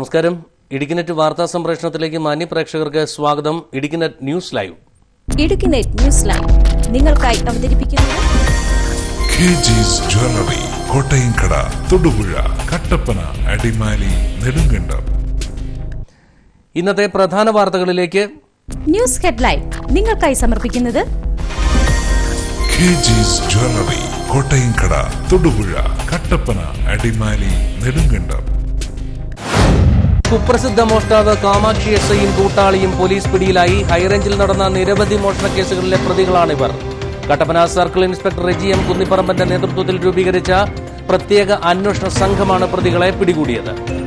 നമസ്കാരം ഇടുക്കിനെറ്റ് വാർത്താ സംപ്രേഷണത്തിലേക്ക് മാന്യ പ്രേക്ഷകർക്ക് സ്വാഗതം Idukkinet news live Idukki net news live നിങ്ങൾക്കായി അവതരിപ്പിക്കുന്നത് കെ ജീസ് ജ്വല്ലറി കോട്ടയംകട തൊടുപുഴ കട്ടപ്പന അടിമാലി നെടുങ്കണ്ടം ഇന്നത്തെ പ്രധാന വാർത്തകളിലേക്ക് ന്യൂസ് ഹെഡ്ലൈൻ നിങ്ങൾക്കായി സമർപ്പിക്കുന്നത് കെ ജീസ് ജ്വല്ലറി കോട്ടയംകട തൊടുപുഴ കട്ടപ്പന അടിമാലി നെടുങ്കണ്ടം കുപ്രസിദ്ധ മോഷ്ടാവ് കാമാക്ഷി എസ് ഐയും കൂട്ടാളിയും പോലീസ് പിടിയിലായി ഹൈറേഞ്ചിൽ നടന്ന നിരവധി മോഷണ കേസുകളിലെ പ്രതികളാണിവർ Kattappana circle inspector Reji M കുന്നിപ്പറമ്പന്റെ നേതൃത്വത്തിൽ രൂപീകരിച്ച പ്രത്യേക അന്വേഷണ സംഘമാണ് പ്രതികളെ പിടികൂടിയത്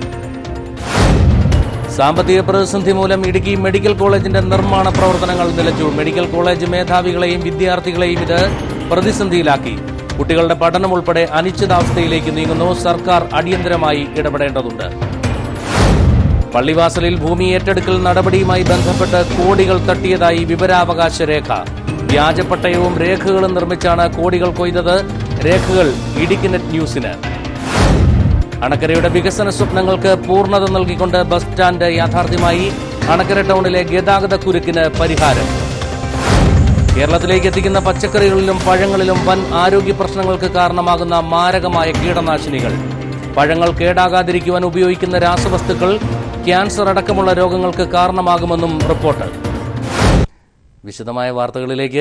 സാമ്പത്തിക പ്രതിസന്ധി മൂലം ഇടുക്കി മെഡിക്കൽ കോളേജിന്റെ നിർമ്മാണ പ്രവർത്തനങ്ങൾ നിലച്ചു മെഡിക്കൽ കോളേജ് മേധാവികളെയും വിദ്യാർത്ഥികളെയും ഇത് പ്രതിസന്ധിയിലാക്കി കുട്ടികളുടെ പഠനം ഉൾപ്പെടെ അനിശ്ചിതാവസ്ഥയിലേക്ക് നീങ്ങുന്നു സർക്കാർ അടിയന്തരമായി ഇടപെടേണ്ടതുണ്ട് പള്ളിവാസലിൽ ഭൂമി ഏറ്റെടുക്കൽ നടപടിയുമായി ബന്ധപ്പെട്ട് കോടികൾ തട്ടിയതായി വിവരാവകാശ രേഖ വ്യാജപ്പട്ടയവും രേഖകളും നിർമ്മിച്ചാണ് കോടികൾ കൊയ്തത് രേഖകൾ ഇടുക്കിനെറ്റ് ന്യൂസിന് അണക്കരയുടെ വികസന സ്വപ്നങ്ങൾക്ക് പൂർണ്ണത നൽകിക്കൊണ്ട് ബസ് സ്റ്റാൻഡ് യാഥാർത്ഥ്യമായി അണക്കര ടൗണിലെ ഗതാഗത കുരുക്കിന് പരിഹാരം കേരളത്തിലേക്ക് എത്തിക്കുന്ന പച്ചക്കറികളിലും പഴങ്ങളിലും വൻ ആരോഗ്യ പ്രശ്നങ്ങൾക്ക് കാരണമാകുന്ന മാരകമായ കീടനാശിനികൾ പഴങ്ങൾ കേടാകാതിരിക്കുവാൻ ഉപയോഗിക്കുന്ന രാസവസ്തുക്കൾ ക്യാൻസർ അടക്കമുള്ള രോഗങ്ങൾക്ക് കാരണമാകുമെന്നും റിപ്പോർട്ട് വിശദമായ വാർത്തകളിലേക്ക്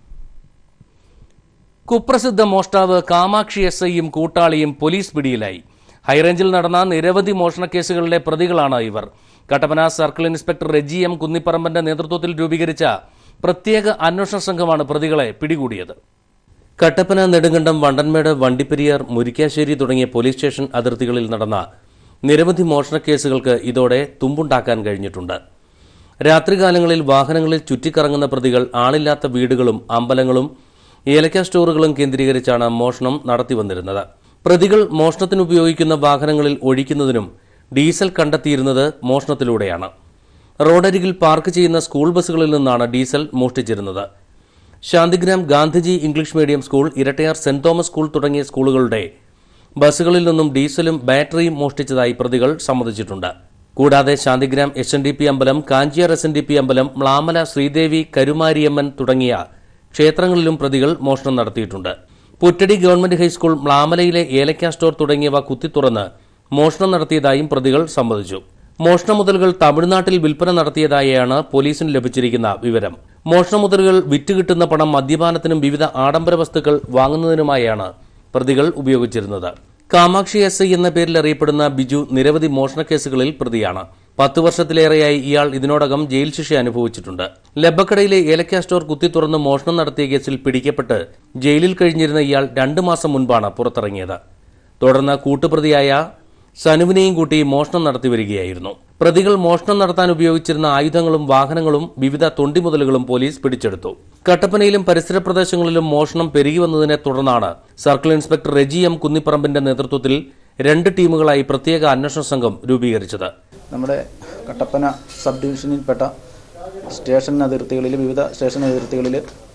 കുപ്രസിദ്ധ മോഷ്ടാവ് കാമാക്ഷി എസ് ഐയും കൂട്ടാളിയും പോലീസ് പിടിയിലായി ഹൈറേഞ്ചിൽ നടന്ന നിരവധി മോഷണ കേസുകളിലെ പ്രതികളാണ് ഇവർ Kattappana circle inspector Reji M കുന്നിപ്പറമ്പന്റെ നേതൃത്വത്തിൽ രൂപീകരിച്ച പ്രത്യേക അന്വേഷണ സംഘമാണ് പ്രതികളെ പിടികൂടിയത് കട്ടപ്പന നെടുങ്കണ്ടം വണ്ടൻമേട് വണ്ടിപ്പെരിയാർ മുരിക്കാശ്ശേരി തുടങ്ങിയ പോലീസ് സ്റ്റേഷൻ അതിർത്തികളിൽ നടന്ന നിരവധി മോഷണ കേസുകൾക്ക് ഇതോടെ തുമ്പുണ്ടാക്കാൻ കഴിഞ്ഞിട്ടുണ്ട് രാത്രികാലങ്ങളിൽ വാഹനങ്ങളിൽ ചുറ്റിക്കറങ്ങുന്ന പ്രതികൾ ആളില്ലാത്ത വീടുകളും അമ്പലങ്ങളും ഏലക്ക സ്റ്റോറുകളും കേന്ദ്രീകരിച്ചാണ് മോഷണം നടത്തിവന്നിരുന്നത് പ്രതികൾ മോഷണത്തിനുപയോഗിക്കുന്ന വാഹനങ്ങളിൽ ഒഴിക്കുന്നതിനും ഡീസൽ കണ്ടെത്തിയിരുന്നത് മോഷണത്തിലൂടെയാണ് റോഡരികിൽ പാർക്ക് ചെയ്യുന്ന സ്കൂൾ ബസ്സുകളിൽ നിന്നാണ് ഡീസൽ മോഷ്ടിച്ചിരുന്നത് Santhigram Gandhiji English medium school Irattayar saint Thomas school തുടങ്ങിയ സ്കൂളുകളുടെ ബസ്സുകളിൽ നിന്നും ഡീസലും ബാറ്ററിയും മോഷ്ടിച്ചതായി പ്രതികൾ സമ്മതിച്ചിട്ടുണ്ട് കൂടാതെ Santhigram S N D P അമ്പലം Kanchiyar S N D P അമ്പലം മ്ലാമല ശ്രീദേവി കരുമാരിയമ്മൻ തുടങ്ങിയ ക്ഷേത്രങ്ങളിലും പ്രതികൾ മോഷണം നടത്തിയിട്ടുണ്ട് പുറ്റടി ഗവൺമെന്റ് ഹൈസ്കൂൾ മ്ലാമലയിലെ ഏലക്ക സ്റ്റോർ തുടങ്ങിയവ കുത്തിത്തുറന്ന് മോഷണം നടത്തിയതായും പ്രതികൾ സമ്മതിച്ചു മോഷണ മുതലുകൾ തമിഴ്നാട്ടിൽ വിൽപ്പന നടത്തിയതായാണ് പോലീസിന് ലഭിച്ചിരിക്കുന്ന വിവരം മോഷണ മുതലുകൾ വിറ്റുകിട്ടുന്ന പണം മദ്യപാനത്തിനും വിവിധ ആഡംബര വസ്തുക്കൾ വാങ്ങുന്നതിനുമായാണ് പ്രതികൾ ഉപയോഗിച്ചിരുന്നത് കാമാക്ഷി എസ് ഐ എന്ന പേരിൽ അറിയപ്പെടുന്ന ബിജു നിരവധി മോഷണ കേസുകളിൽ പ്രതിയാണ് പത്ത് വർഷത്തിലേറെയായി ഇയാൾ ഇതിനോടകം ജയിൽ ശിക്ഷ അനുഭവിച്ചിട്ടുണ്ട് ലബക്കടയിലെ ഏലക്ക സ്റ്റോർ കുത്തിത്തുറന്ന് മോഷണം നടത്തിയ കേസിൽ പിടിക്കപ്പെട്ട് ജയിലിൽ കഴിഞ്ഞിരുന്ന ഇയാൾ രണ്ടു മാസം മുൻപാണ് പുറത്തിറങ്ങിയത് തുടർന്ന് കൂട്ടുപ്രതിയായ സനുവിനെയും കൂട്ടി മോഷണം നടത്തി വരികയായിരുന്നു പ്രതികൾ മോഷണം നടത്താൻ ഉപയോഗിച്ചിരുന്ന ആയുധങ്ങളും വാഹനങ്ങളും വിവിധ തൊണ്ടിമുതലുകളും പോലീസ് പിടിച്ചെടുത്തു കട്ടപ്പനയിലും പരിസര പ്രദേശങ്ങളിലും മോഷണം പെരുകി വന്നതിനെ തുടർന്നാണ് സർക്കിൾ ഇൻസ്പെക്ടർ റെജി എം കുന്നിപ്പറമ്പിന്റെ നേതൃത്വത്തിൽ രണ്ട് ടീമുകളായി പ്രത്യേക അന്വേഷണ സംഘം രൂപീകരിച്ചത് നമ്മുടെ കട്ടപ്പന സബ് ഡിവിഷനിൽപ്പെട്ട സ്റ്റേഷൻ അതിർത്തികളിൽ വിവിധ സ്റ്റേഷൻ അതിർത്തികളിൽ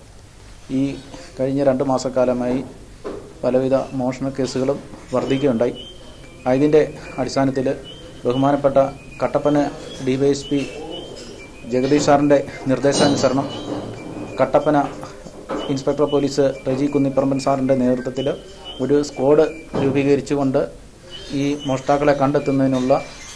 ഈ കഴിഞ്ഞ രണ്ട് മാസക്കാലമായി പലവിധ മോഷണ കേസുകളും വർദ്ധിക്കുകയുണ്ടായി അതിൻ്റെ അടിസ്ഥാനത്തിൽ ബഹുമാനപ്പെട്ട കട്ടപ്പന ഡിവൈഎസ്പി ജഗദീഷ് സാറിൻ്റെ നിർദ്ദേശാനുസരണം കട്ടപ്പന ഇൻസ്പെക്ടർ പോലീസ് റെജി കുന്നിപ്പറമ്പൻ സാറിൻ്റെ നേതൃത്വത്തിൽ ഒരു സ്ക്വാഡ് രൂപീകരിച്ചുകൊണ്ട് ഈ മോഷ്ടാക്കളെ കണ്ടെത്തുന്നതിനുള്ള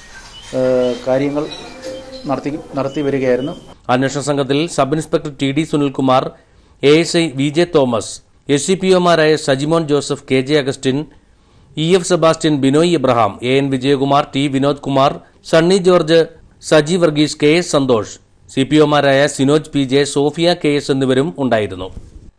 ഏഹ്, കാര്യങ്ങൾ നടത്തി നടത്തി വരികയായിരുന്നു അന്വേഷണ സംഘത്തിൽ sub inspector T D Sunilkumar A S I V J Thomas S C P ഒമാരായ Sajimon Joseph K J Augustine E F Sebastian Binoy Abraham A N Vijayakumar T Vinod Kumar Sunny George Saji Varghese K S Santhosh C P ഒമാരായ Sinoj P J Sophia K S എന്നിവരും ഉണ്ടായിരുന്നു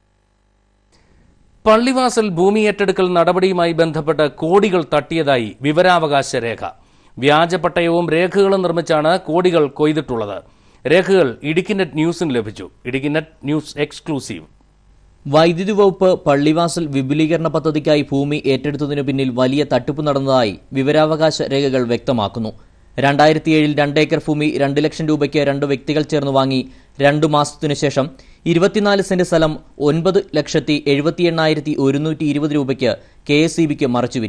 പള്ളിവാസൽ ഭൂമി ഏറ്റെടുക്കൽ നടപടിയുമായി ബന്ധപ്പെട്ട് കോടികൾ തട്ടിയതായി വിവരാവകാശ രേഖ വ്യാജപട്ടയവും രേഖകളും നിർമ്മിച്ചാണ് കോടികൾ കൊയ്തിട്ടുള്ളത് രേഖകൾ ഇടുക്കിനെറ്റ് ന്യൂസിന് ലഭിച്ചു ഇടുക്കിനെറ്റ് ന്യൂസ് എക്സ്ക്ലൂസീവ് വൈദ്യുതി വകുപ്പ് പള്ളിവാസൽ വിപുലീകരണ പദ്ധതിക്കായി ഭൂമി ഏറ്റെടുത്തതിനു പിന്നിൽ വലിയ തട്ടിപ്പ് നടന്നതായി വിവരാവകാശ രേഖകൾ വ്യക്തമാക്കുന്നു രണ്ടായിരത്തി ഏഴിൽ രണ്ടേക്കർ ഭൂമി രണ്ട് ലക്ഷം രൂപയ്ക്ക് രണ്ട് വ്യക്തികൾ ചേർന്ന് വാങ്ങി രണ്ടു മാസത്തിനു ശേഷം ഇരുപത്തിനാല് സെന്റ് സ്ഥലം ഒൻപത് ലക്ഷത്തി എഴുപത്തി എണ്ണായിരത്തി ഒരുന്നൂറ്റി ഇരുപത് രൂപയ്ക്ക് കെ എസ് ഇ ബിക്ക് മറച്ചുവിറ്റു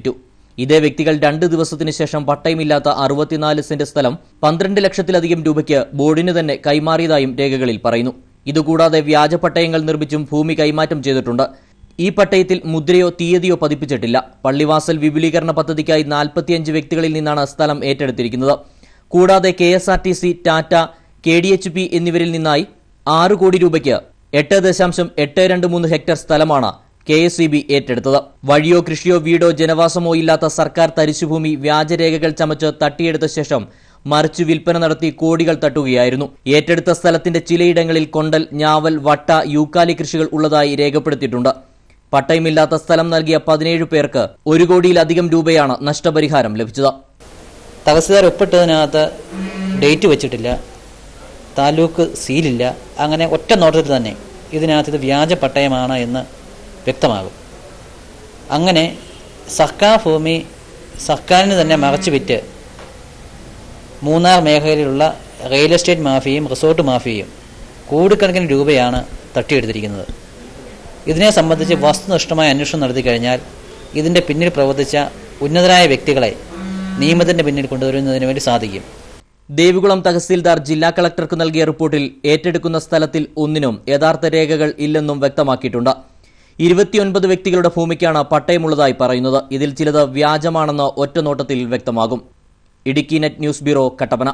ഇതേ വ്യക്തികൾ രണ്ട് ദിവസത്തിനു ശേഷം പട്ടയമില്ലാത്ത അറുപത്തിനാല് സെന്റ് സ്ഥലം പന്ത്രണ്ട് ലക്ഷത്തിലധികം രൂപയ്ക്ക് ബോർഡിന് തന്നെ കൈമാറിയതായും രേഖകളിൽ പറയുന്നു ഇതുകൂടാതെ വ്യാജ പട്ടയങ്ങൾ നിർമ്മിച്ചും ഭൂമി കൈമാറ്റം ചെയ്തിട്ടുണ്ട് ഈ പട്ടയത്തിൽ മുദ്രയോ തീയതിയോ പതിപ്പിച്ചിട്ടില്ല പള്ളിവാസൽ വിപുലീകരണ പദ്ധതിക്കായി നാൽപ്പത്തിയഞ്ച് വ്യക്തികളിൽ നിന്നാണ് സ്ഥലം ഏറ്റെടുത്തിരിക്കുന്നത് കൂടാതെ K S R T C Tata K D H P എന്നിവരിൽ നിന്നായി ആറ് കോടി രൂപയ്ക്ക് എട്ട് ദശാംശം എട്ട് രണ്ട് മൂന്ന് ഹെക്ടർ സ്ഥലമാണ് കെ എസ് ഇ ബി ഏറ്റെടുത്തത് വഴിയോ കൃഷിയോ വീടോ ജനവാസമോ ഇല്ലാത്ത സർക്കാർ തരിശുഭൂമി വ്യാജരേഖകൾ ചമച്ച് തട്ടിയെടുത്ത ശേഷം മറിച്ചു വിൽപ്പന നടത്തി കോടികൾ തട്ടുകയായിരുന്നു ഏറ്റെടുത്ത സ്ഥലത്തിന്റെ ചിലയിടങ്ങളിൽ കൊണ്ടൽ ഞാവൽ വട്ട യൂക്കാലി കൃഷികൾ ഉള്ളതായി രേഖപ്പെടുത്തിയിട്ടുണ്ട് പട്ടയമില്ലാത്ത സ്ഥലം നൽകിയ പതിനേഴ് പേർക്ക് ഒരു കോടിയിലധികം രൂപയാണ് നഷ്ടപരിഹാരം ലഭിച്ചത് തഹസിൽദാർ ഒപ്പിട്ടതിനകത്ത് ഡേറ്റ് വെച്ചിട്ടില്ല താലൂക്ക് സീലില്ല അങ്ങനെ ഒറ്റ നോട്ടത്തിൽ തന്നെ ഇതിനകത്ത് ഇത് വ്യാജ പട്ടയമാണ് എന്ന് വ്യക്തമാകും അങ്ങനെ സർക്കാർ ഭൂമി സർക്കാരിന് തന്നെ മറച്ചു വിറ്റ് മൂന്നാർ മേഖലയിലുള്ള റിയൽ എസ്റ്റേറ്റ് മാഫിയയും റിസോർട്ട് മാഫിയയും കോടിക്കണക്കിന് രൂപയാണ് തട്ടിയെടുത്തിരിക്കുന്നത് ഇതിനെ സംബന്ധിച്ച് വസ്തുനിഷ്ഠമായ അന്വേഷണം നടത്തി കഴിഞ്ഞാൽ ഇതിൻ്റെ പിന്നിൽ പ്രവർത്തിച്ച ഉന്നതരായ വ്യക്തികളെ നിയമത്തിൻ്റെ പിന്നിൽ കൊണ്ടുവരുന്നതിന് വേണ്ടി സാധിക്കും ദേവികുളം തഹസീൽദാർ ജില്ലാ കളക്ടർക്ക് നൽകിയ റിപ്പോർട്ടിൽ ഏറ്റെടുക്കുന്ന സ്ഥലത്തിൽ ഒന്നിനും യഥാർത്ഥ രേഖകൾ ഇല്ലെന്നും വ്യക്തമാക്കിയിട്ടുണ്ട് ഇരുപത്തിയൊൻപത് വ്യക്തികളുടെ ഭൂമിക്കാണ് പട്ടയമുള്ളതായി പറയുന്നത് ഇതിൽ ചിലത് വ്യാജമാണെന്ന് ഒറ്റനോട്ടത്തിൽ വ്യക്തമാകും Idukki net news bureau Kattappana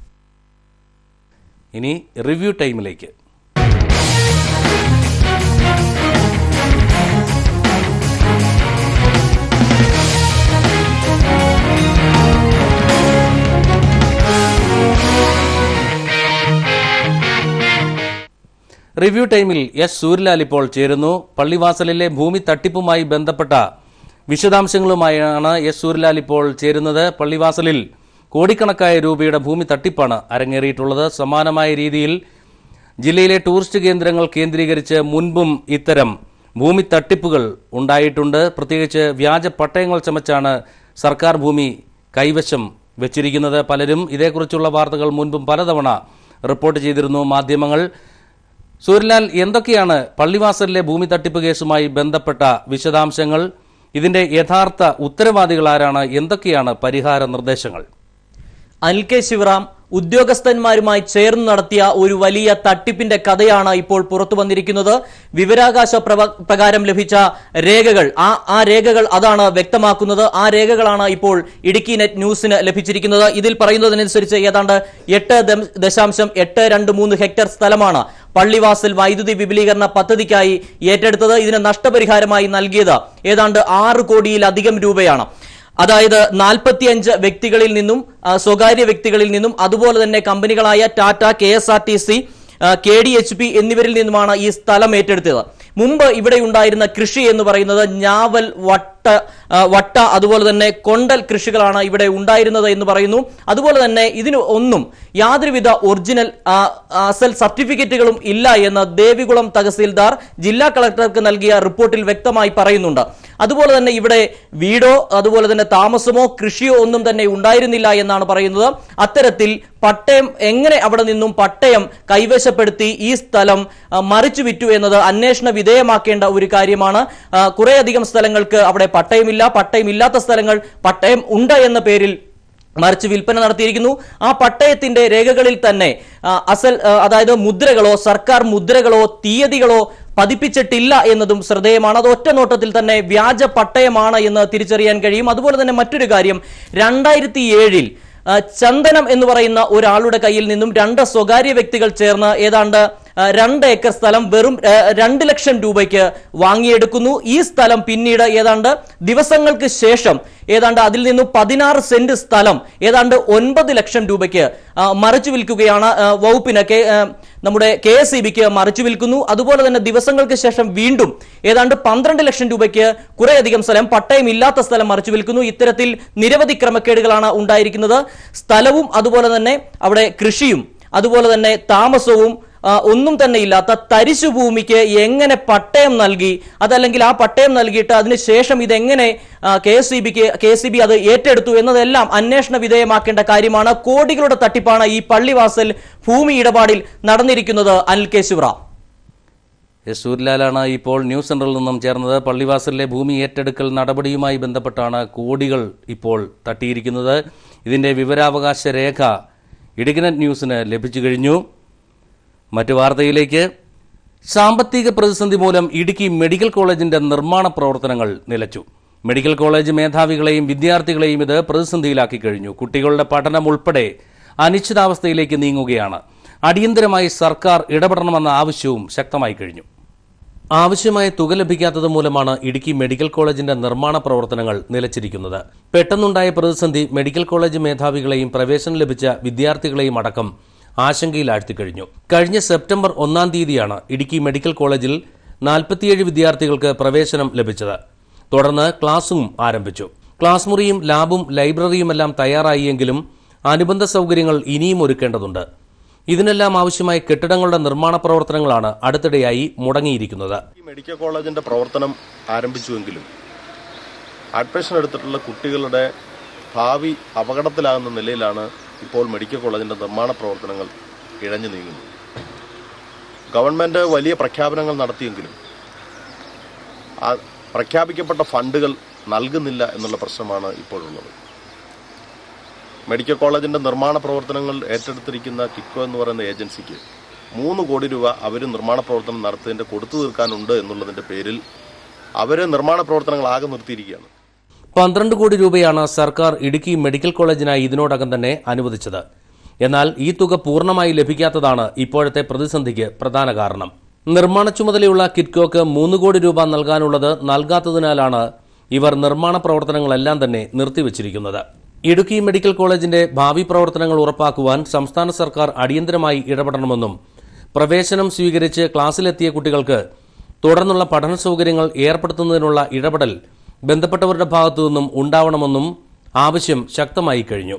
ഇനി റിവ്യൂ ടൈമിലേക്ക് റിവ്യൂ ടൈമിൽ എസ് സൂര്യലാൽ ഇപ്പോൾ ചേരുന്നു പള്ളിവാസലിലെ ഭൂമി തട്ടിപ്പുമായി ബന്ധപ്പെട്ട വിശദാംശങ്ങളുമായാണ് എസ് സൂര്യലാൽ ഇപ്പോൾ ചേരുന്നത് പള്ളിവാസലിൽ കോടിക്കണക്കായ രൂപയുടെ ഭൂമി തട്ടിപ്പാണ് അരങ്ങേറിയിട്ടുള്ളത് സമാനമായ രീതിയിൽ ജില്ലയിലെ ടൂറിസ്റ്റ് കേന്ദ്രങ്ങൾ കേന്ദ്രീകരിച്ച് മുൻപും ഇത്തരം ഭൂമി തട്ടിപ്പുകൾ ഉണ്ടായിട്ടുണ്ട് പ്രത്യേകിച്ച് വ്യാജ പട്ടയങ്ങൾ ചമച്ചാണ് സർക്കാർ ഭൂമി കൈവശം വെച്ചിരിക്കുന്നത് പലരും ഇതേക്കുറിച്ചുള്ള വാർത്തകൾ മുൻപും പലതവണ റിപ്പോർട്ട് ചെയ്തിരുന്നു മാധ്യമങ്ങൾ സൂര്യലാൽ എന്തൊക്കെയാണ് പള്ളിവാസലിലെ ഭൂമി തട്ടിപ്പ് കേസുമായി ബന്ധപ്പെട്ട വിശദാംശങ്ങൾ ഇതിന്റെ യഥാർത്ഥ ഉത്തരവാദികൾ ആരാണ് എന്തൊക്കെയാണ് പരിഹാര നിർദ്ദേശങ്ങൾ അനിൽ കെ ശിവറാം ഉദ്യോഗസ്ഥന്മാരുമായി ചേർന്ന് നടത്തിയ ഒരു വലിയ തട്ടിപ്പിന്റെ കഥയാണ് ഇപ്പോൾ പുറത്തു വന്നിരിക്കുന്നത് വിവരാകാശ പ്രവ- പ്രകാരം ലഭിച്ച രേഖകൾ ആ ആ രേഖകൾ അതാണ് വ്യക്തമാക്കുന്നത് ആ രേഖകളാണ് ഇപ്പോൾ ഇടുക്കി നെറ്റ് ന്യൂസിന് ലഭിച്ചിരിക്കുന്നത് ഇതിൽ പറയുന്നതനുസരിച്ച് ഏതാണ്ട് എട്ട് ദം- ദശാംശം എട്ട് രണ്ട് മൂന്ന് ഹെക്ടർ സ്ഥലമാണ് പള്ളിവാസൽ വൈദ്യുതി വിപുലീകരണ പദ്ധതിക്കായി ഏറ്റെടുത്തത് ഇതിന് നഷ്ടപരിഹാരമായി നൽകിയത് ഏതാണ്ട് ആറ് കോടിയിലധികം രൂപയാണ് അതായത് നാൽപ്പത്തിയഞ്ച് വ്യക്തികളിൽ നിന്നും ആ, സ്വകാര്യ വ്യക്തികളിൽ നിന്നും അതുപോലെ തന്നെ കമ്പനികളായ Tata K S R T C K D H P എന്നിവരിൽ നിന്നുമാണ് ഈ സ്ഥലം ഏറ്റെടുത്തത് മുമ്പ് ഇവിടെ ഉണ്ടായിരുന്ന കൃഷി എന്ന് പറയുന്നത് ഞാവൽ വട്ട ആ, വട്ട അതുപോലെ തന്നെ കൊണ്ടൽ കൃഷികളാണ് ഇവിടെ ഉണ്ടായിരുന്നത് എന്ന് പറയുന്നു അതുപോലെ തന്നെ ഇതിന് ഒന്നും യാതൊരുവിധ ഒറിജിനൽ ആ, അസൽ സർട്ടിഫിക്കറ്റുകളും ഇല്ല എന്ന് ദേവികുളം തഹസീൽദാർ ജില്ലാ കളക്ടർക്ക് നൽകിയ റിപ്പോർട്ടിൽ വ്യക്തമായി പറയുന്നുണ്ട് അതുപോലെ തന്നെ ഇവിടെ വീടോ അതുപോലെ തന്നെ താമസമോ കൃഷിയോ ഒന്നും തന്നെ ഉണ്ടായിരുന്നില്ല എന്നാണ് പറയുന്നത് അത്തരത്തിൽ പട്ടയം എങ്ങനെ അവിടെ നിന്നും പട്ടയം കൈവശപ്പെടുത്തി ഈ സ്ഥലം ആ, മറിച്ചു വിറ്റു എന്നത് അന്വേഷണ വിധേയമാക്കേണ്ട ഒരു കാര്യമാണ് ആ, കുറേയധികം സ്ഥലങ്ങൾക്ക് അവിടെ പട്ടയമില്ല പട്ടയമില്ലാത്ത സ്ഥലങ്ങൾ പട്ടയം ഉണ്ട് എന്ന പേരിൽ മറിച്ച് വിൽപ്പന നടത്തിയിരിക്കുന്നു ആ പട്ടയത്തിന്റെ രേഖകളിൽ തന്നെ ആ, അസൽ ആ, അതായത് മുദ്രകളോ സർക്കാർ മുദ്രകളോ തീയതികളോ പതിപ്പിച്ചിട്ടില്ല എന്നതും ശ്രദ്ധേയമാണ് അത് ഒറ്റ നോട്ടത്തിൽ തന്നെ വ്യാജ പട്ടയമാണ് എന്ന് തിരിച്ചറിയാൻ കഴിയും അതുപോലെ തന്നെ മറ്റൊരു കാര്യം രണ്ടായിരത്തി ഏഴിൽ ആ, ചന്ദനം എന്ന് പറയുന്ന ഒരാളുടെ കയ്യിൽ നിന്നും രണ്ട് സ്വകാര്യ വ്യക്തികൾ ചേർന്ന് ഏതാണ്ട് ആ, രണ്ട് ഏക്കർ സ്ഥലം വെറും ആ, രണ്ട് ലക്ഷം രൂപയ്ക്ക് വാങ്ങിയെടുക്കുന്നു ഈ സ്ഥലം പിന്നീട് ഏതാണ്ട് ദിവസങ്ങൾക്ക് ശേഷം ഏതാണ്ട് അതിൽ നിന്നും പതിനാറ് സെന്റ് സ്ഥലം ഏതാണ്ട് ഒൻപത് ലക്ഷം രൂപയ്ക്ക് ആ, മറിച്ചു വിൽക്കുകയാണ് ആ, വകുപ്പിന് കെ- ആ, നമ്മുടെ കെ എസ് ഇ ബിക്ക് മറിച്ചു വിൽക്കുന്നു അതുപോലെ തന്നെ ദിവസങ്ങൾക്ക് ശേഷം വീണ്ടും ഏതാണ്ട് പന്ത്രണ്ട് ലക്ഷം രൂപയ്ക്ക് കുറേയധികം സ്ഥലം പട്ടയമില്ലാത്ത സ്ഥലം മറിച്ചു വിൽക്കുന്നു ഇത്തരത്തിൽ നിരവധി ക്രമക്കേടുകളാണ് ഉണ്ടായിരിക്കുന്നത് സ്ഥലവും അതുപോലെ തന്നെ അവിടെ കൃഷിയും അതുപോലെ തന്നെ താമസവും ആ, ഒന്നും തന്നെ ഇല്ലാത്ത തരിശു ഭൂമിക്ക് എങ്ങനെ പട്ടയം നൽകി അതല്ലെങ്കിൽ ആ പട്ടയം നൽകിയിട്ട് അതിനുശേഷം ഇതെങ്ങനെ കെ എസ് സി ബിക്ക് കെ എസ് സി ബി അത് ഏറ്റെടുത്തു എന്നതെല്ലാം അന്വേഷണ വിധേയമാക്കേണ്ട കാര്യമാണ് കോടികളുടെ തട്ടിപ്പാണ് ഈ പള്ളിവാസൽ ഭൂമി ഇടപാടിൽ നടന്നിരിക്കുന്നത് അനിൽ കെ ശിവറാം എസ് സൂര്യലാലാണ് ഇപ്പോൾ ന്യൂസ് സെന്ററിൽ നിന്നും ചേർന്നത് പള്ളിവാസലിലെ ഭൂമി ഏറ്റെടുക്കൽ നടപടിയുമായി ബന്ധപ്പെട്ടാണ് കോടികൾ ഇപ്പോൾ തട്ടിയിരിക്കുന്നത് ഇതിന്റെ വിവരാവകാശ രേഖ ഇടുക്കിനറ്റ് ന്യൂസിന് ലഭിച്ചു കഴിഞ്ഞു മറ്റു വാർത്തയിലേക്ക് സാമ്പത്തിക പ്രതിസന്ധി മൂലം ഇടുക്കി മെഡിക്കൽ കോളേജിന്റെ നിർമ്മാണ പ്രവർത്തനങ്ങൾ നിലച്ചു മെഡിക്കൽ കോളേജ് മേധാവികളെയും വിദ്യാർത്ഥികളെയും ഇത് പ്രതിസന്ധിയിലാക്കി കഴിഞ്ഞു കുട്ടികളുടെ പഠനം ഉൾപ്പെടെ അനിശ്ചിതാവസ്ഥയിലേക്ക് നീങ്ങുകയാണ് അടിയന്തരമായി സർക്കാർ ഇടപെടണമെന്ന ആവശ്യവും ശക്തമായി കഴിഞ്ഞു ആവശ്യമായ തുക ലഭിക്കാത്തത് മൂലമാണ് ഇടുക്കി മെഡിക്കൽ കോളേജിന്റെ നിർമ്മാണ പ്രവർത്തനങ്ങൾ നിലച്ചിരിക്കുന്നത് പെട്ടെന്നുണ്ടായ പ്രതിസന്ധി മെഡിക്കൽ കോളേജ് മേധാവികളെയും പ്രവേശനം ലഭിച്ച വിദ്യാർത്ഥികളെയും അടക്കം ആശങ്കയിലാഴ്ത്തിക്കഴിഞ്ഞു കഴിഞ്ഞ സെപ്റ്റംബർ ഒന്നാം തീയതിയാണ് ഇടുക്കി മെഡിക്കൽ കോളേജിൽ നാൽപ്പത്തിയേഴ് വിദ്യാർത്ഥികൾക്ക് പ്രവേശനം ലഭിച്ചത് തുടർന്ന് ക്ലാസും ആരംഭിച്ചു ക്ലാസ് മുറിയും ലാബും ലൈബ്രറിയുമെല്ലാം തയ്യാറായിയെങ്കിലും അനുബന്ധ സൗകര്യങ്ങൾ ഇനിയും ഒരുക്കേണ്ടതുണ്ട് ഇതിനെല്ലാം ആവശ്യമായ കെട്ടിടങ്ങളുടെ നിർമ്മാണ പ്രവർത്തനങ്ങളാണ് അടുത്തിടെയായി മുടങ്ങിയിരിക്കുന്നത് ഈ മെഡിക്കൽ കോളേജിന്റെ പ്രവർത്തനം ആരംഭിച്ചുവെങ്കിലും അഡ്മിഷൻ എടുത്തിട്ടുള്ള കുട്ടികളുടെ ഭാവി അപകടത്തിലാകുന്ന നിലയിലാണ് ഇപ്പോൾ മെഡിക്കൽ കോളേജിന്റെ നിർമ്മാണ പ്രവർത്തനങ്ങൾ ഇഴഞ്ഞു നീങ്ങുന്നത് ഗവൺമെന്റ് വലിയ പ്രഖ്യാപനങ്ങൾ നടത്തിയെങ്കിലും ആ പ്രഖ്യാപിക്കപ്പെട്ട ഫണ്ടുകൾ നൽകുന്നില്ല എന്നുള്ള പ്രശ്നമാണ് ഇപ്പോഴുള്ളത് മെഡിക്കൽ കോളേജിന്റെ നിർമ്മാണ പ്രവർത്തനങ്ങൾ ഏറ്റെടുത്തിരിക്കുന്ന കിക്കോ എന്ന് പറയുന്ന ഏജൻസിക്ക് മൂന്ന് കോടി രൂപ അവർ നിർമ്മാണ പ്രവർത്തനം നടത്തുന്നതിന്റെ കൊടുത്തു തീർക്കാനുണ്ട് എന്നുള്ളതിന്റെ പേരിൽ അവർ നിർമ്മാണ പ്രവർത്തനങ്ങൾ ആകെ നിർത്തിയിരിക്കുകയാണ് പന്ത്രണ്ട് കോടി രൂപയാണ് സർക്കാർ ഇടുക്കി മെഡിക്കൽ കോളേജിനായി ഇതിനോടകം തന്നെ അനുവദിച്ചത് എന്നാൽ ഈ തുക പൂർണ്ണമായി ലഭിക്കാത്തതാണ് ഇപ്പോഴത്തെ പ്രതിസന്ധിക്ക് പ്രധാന കാരണം നിർമ്മാണ ചുമതലയുള്ള കിറ്റ്കോക്ക് മൂന്ന് കോടി രൂപ നൽകാനുള്ളത് നൽകാത്തതിനാലാണ് ഇവർ നിർമ്മാണ പ്രവർത്തനങ്ങളെല്ലാം തന്നെ നിർത്തിവച്ചിരിക്കുന്നത് ഇടുക്കി മെഡിക്കൽ കോളേജിന്റെ ഭാവി പ്രവർത്തനങ്ങൾ ഉറപ്പാക്കുവാൻ സംസ്ഥാന സർക്കാർ അടിയന്തരമായി ഇടപെടണമെന്നും പ്രവേശനം സ്വീകരിച്ച് ക്ലാസ്സിലെത്തിയ കുട്ടികൾക്ക് തുടർന്നുള്ള പഠന സൗകര്യങ്ങൾ ഏർപ്പെടുത്തുന്നതിനുള്ള ഇടപെടൽ ബന്ധപ്പെട്ടവരുടെ ഭാഗത്തു നിന്നും ഉണ്ടാവണമെന്നും ആവശ്യം ശക്തമായി കഴിഞ്ഞു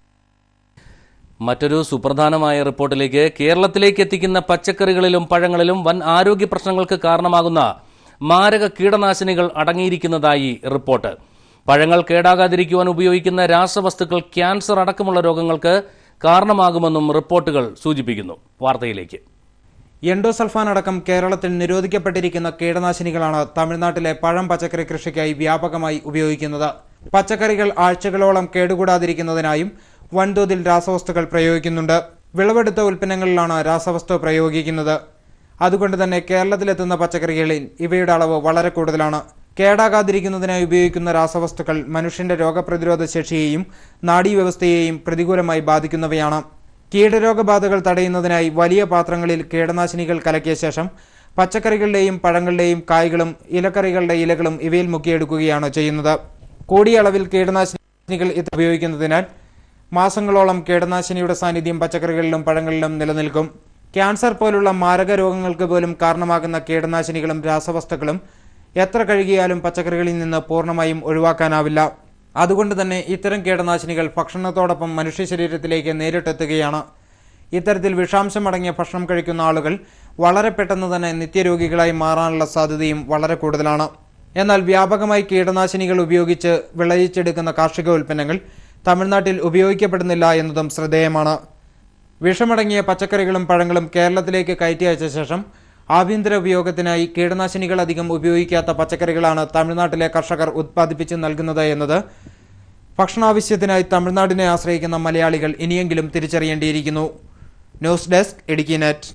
മറ്റൊരു സുപ്രധാനമായ റിപ്പോർട്ടിലേക്ക് കേരളത്തിലേക്ക് എത്തിക്കുന്ന പച്ചക്കറികളിലും പഴങ്ങളിലും വൻ ആരോഗ്യ പ്രശ്നങ്ങൾക്ക് കാരണമാകുന്ന മാരക കീടനാശിനികൾ അടങ്ങിയിരിക്കുന്നതായി റിപ്പോർട്ട് പഴങ്ങൾ കേടാകാതിരിക്കുവാൻ ഉപയോഗിക്കുന്ന രാസവസ്തുക്കൾ ക്യാൻസർ അടക്കമുള്ള രോഗങ്ങൾക്ക് കാരണമാകുമെന്നും റിപ്പോർട്ടുകൾ സൂചിപ്പിക്കുന്നു വാർത്തയിലേക്ക് എൻഡോസൾഫാൻ അടക്കം കേരളത്തിൽ നിരോധിക്കപ്പെട്ടിരിക്കുന്ന കീടനാശിനികളാണ് തമിഴ്നാട്ടിലെ പഴം പച്ചക്കറി കൃഷിക്കായി വ്യാപകമായി ഉപയോഗിക്കുന്നത് പച്ചക്കറികൾ ആഴ്ചകളോളം കേടുകൂടാതിരിക്കുന്നതിനായും വൻതോതിൽ രാസവസ്തുക്കൾ പ്രയോഗിക്കുന്നുണ്ട് വിളവെടുത്ത ഉൽപ്പന്നങ്ങളിലാണ് രാസവസ്തു പ്രയോഗിക്കുന്നത് അതുകൊണ്ട് തന്നെ കേരളത്തിലെത്തുന്ന പച്ചക്കറികളിൽ ഇവയുടെ അളവ് വളരെ കൂടുതലാണ് കേടാകാതിരിക്കുന്നതിനായി ഉപയോഗിക്കുന്ന രാസവസ്തുക്കൾ മനുഷ്യന്റെ രോഗപ്രതിരോധ ശേഷിയെയും നാഡീവ്യവസ്ഥയെയും പ്രതികൂലമായി ബാധിക്കുന്നവയാണ് കീടരോഗബാധകൾ തടയുന്നതിനായി വലിയ പാത്രങ്ങളിൽ കീടനാശിനികൾ കലക്കിയ ശേഷം പച്ചക്കറികളുടെയും പഴങ്ങളുടെയും കായ്കളും ഇലക്കറികളുടെ ഇലകളും ഇവയിൽ മുക്കിയെടുക്കുകയാണ് ചെയ്യുന്നത് കൂടിയ അളവിൽ കീടനാശിനികൾ ഇത് ഉപയോഗിക്കുന്നതിനാൽ മാസങ്ങളോളം കീടനാശിനിയുടെ സാന്നിധ്യം പച്ചക്കറികളിലും പഴങ്ങളിലും നിലനിൽക്കും ക്യാൻസർ പോലുള്ള മാരക രോഗങ്ങൾക്ക് പോലും കാരണമാകുന്ന കീടനാശിനികളും രാസവസ്തുക്കളും എത്ര കഴുകിയാലും പച്ചക്കറികളിൽ നിന്ന് പൂർണ്ണമായും ഒഴിവാക്കാനാവില്ല അതുകൊണ്ട് തന്നെ ഇത്തരം കീടനാശിനികൾ ഭക്ഷണത്തോടൊപ്പം മനുഷ്യ ശരീരത്തിലേക്ക് നേരിട്ടെത്തുകയാണ് ഇത്തരത്തിൽ വിഷാംശമടങ്ങിയ ഭക്ഷണം കഴിക്കുന്ന ആളുകൾ വളരെ പെട്ടെന്ന് തന്നെ നിത്യരോഗികളായി മാറാനുള്ള സാധ്യതയും വളരെ കൂടുതലാണ് എന്നാൽ വ്യാപകമായി കീടനാശിനികൾ ഉപയോഗിച്ച് വിളയിച്ചെടുക്കുന്ന കാർഷിക ഉൽപ്പന്നങ്ങൾ തമിഴ്നാട്ടിൽ ഉപയോഗിക്കപ്പെടുന്നില്ല എന്നതും ശ്രദ്ധേയമാണ് വിഷമടങ്ങിയ പച്ചക്കറികളും പഴങ്ങളും കേരളത്തിലേക്ക് കയറ്റി അയച്ച ശേഷം ആഭ്യന്തര ഉപയോഗത്തിനായി കീടനാശിനികൾ അധികം ഉപയോഗിക്കാത്ത പച്ചക്കറികളാണ് തമിഴ്നാട്ടിലെ കർഷകർ ഉത്പാദിപ്പിച്ച് നൽകുന്നത് എന്നത് ഭക്ഷണാവശ്യത്തിനായി തമിഴ്നാടിനെ ആശ്രയിക്കുന്ന മലയാളികൾ ഇനിയെങ്കിലും തിരിച്ചറിയേണ്ടിയിരിക്കുന്നു ന്യൂസ് ഡെസ്ക് ഇടുക്കി നെറ്റ്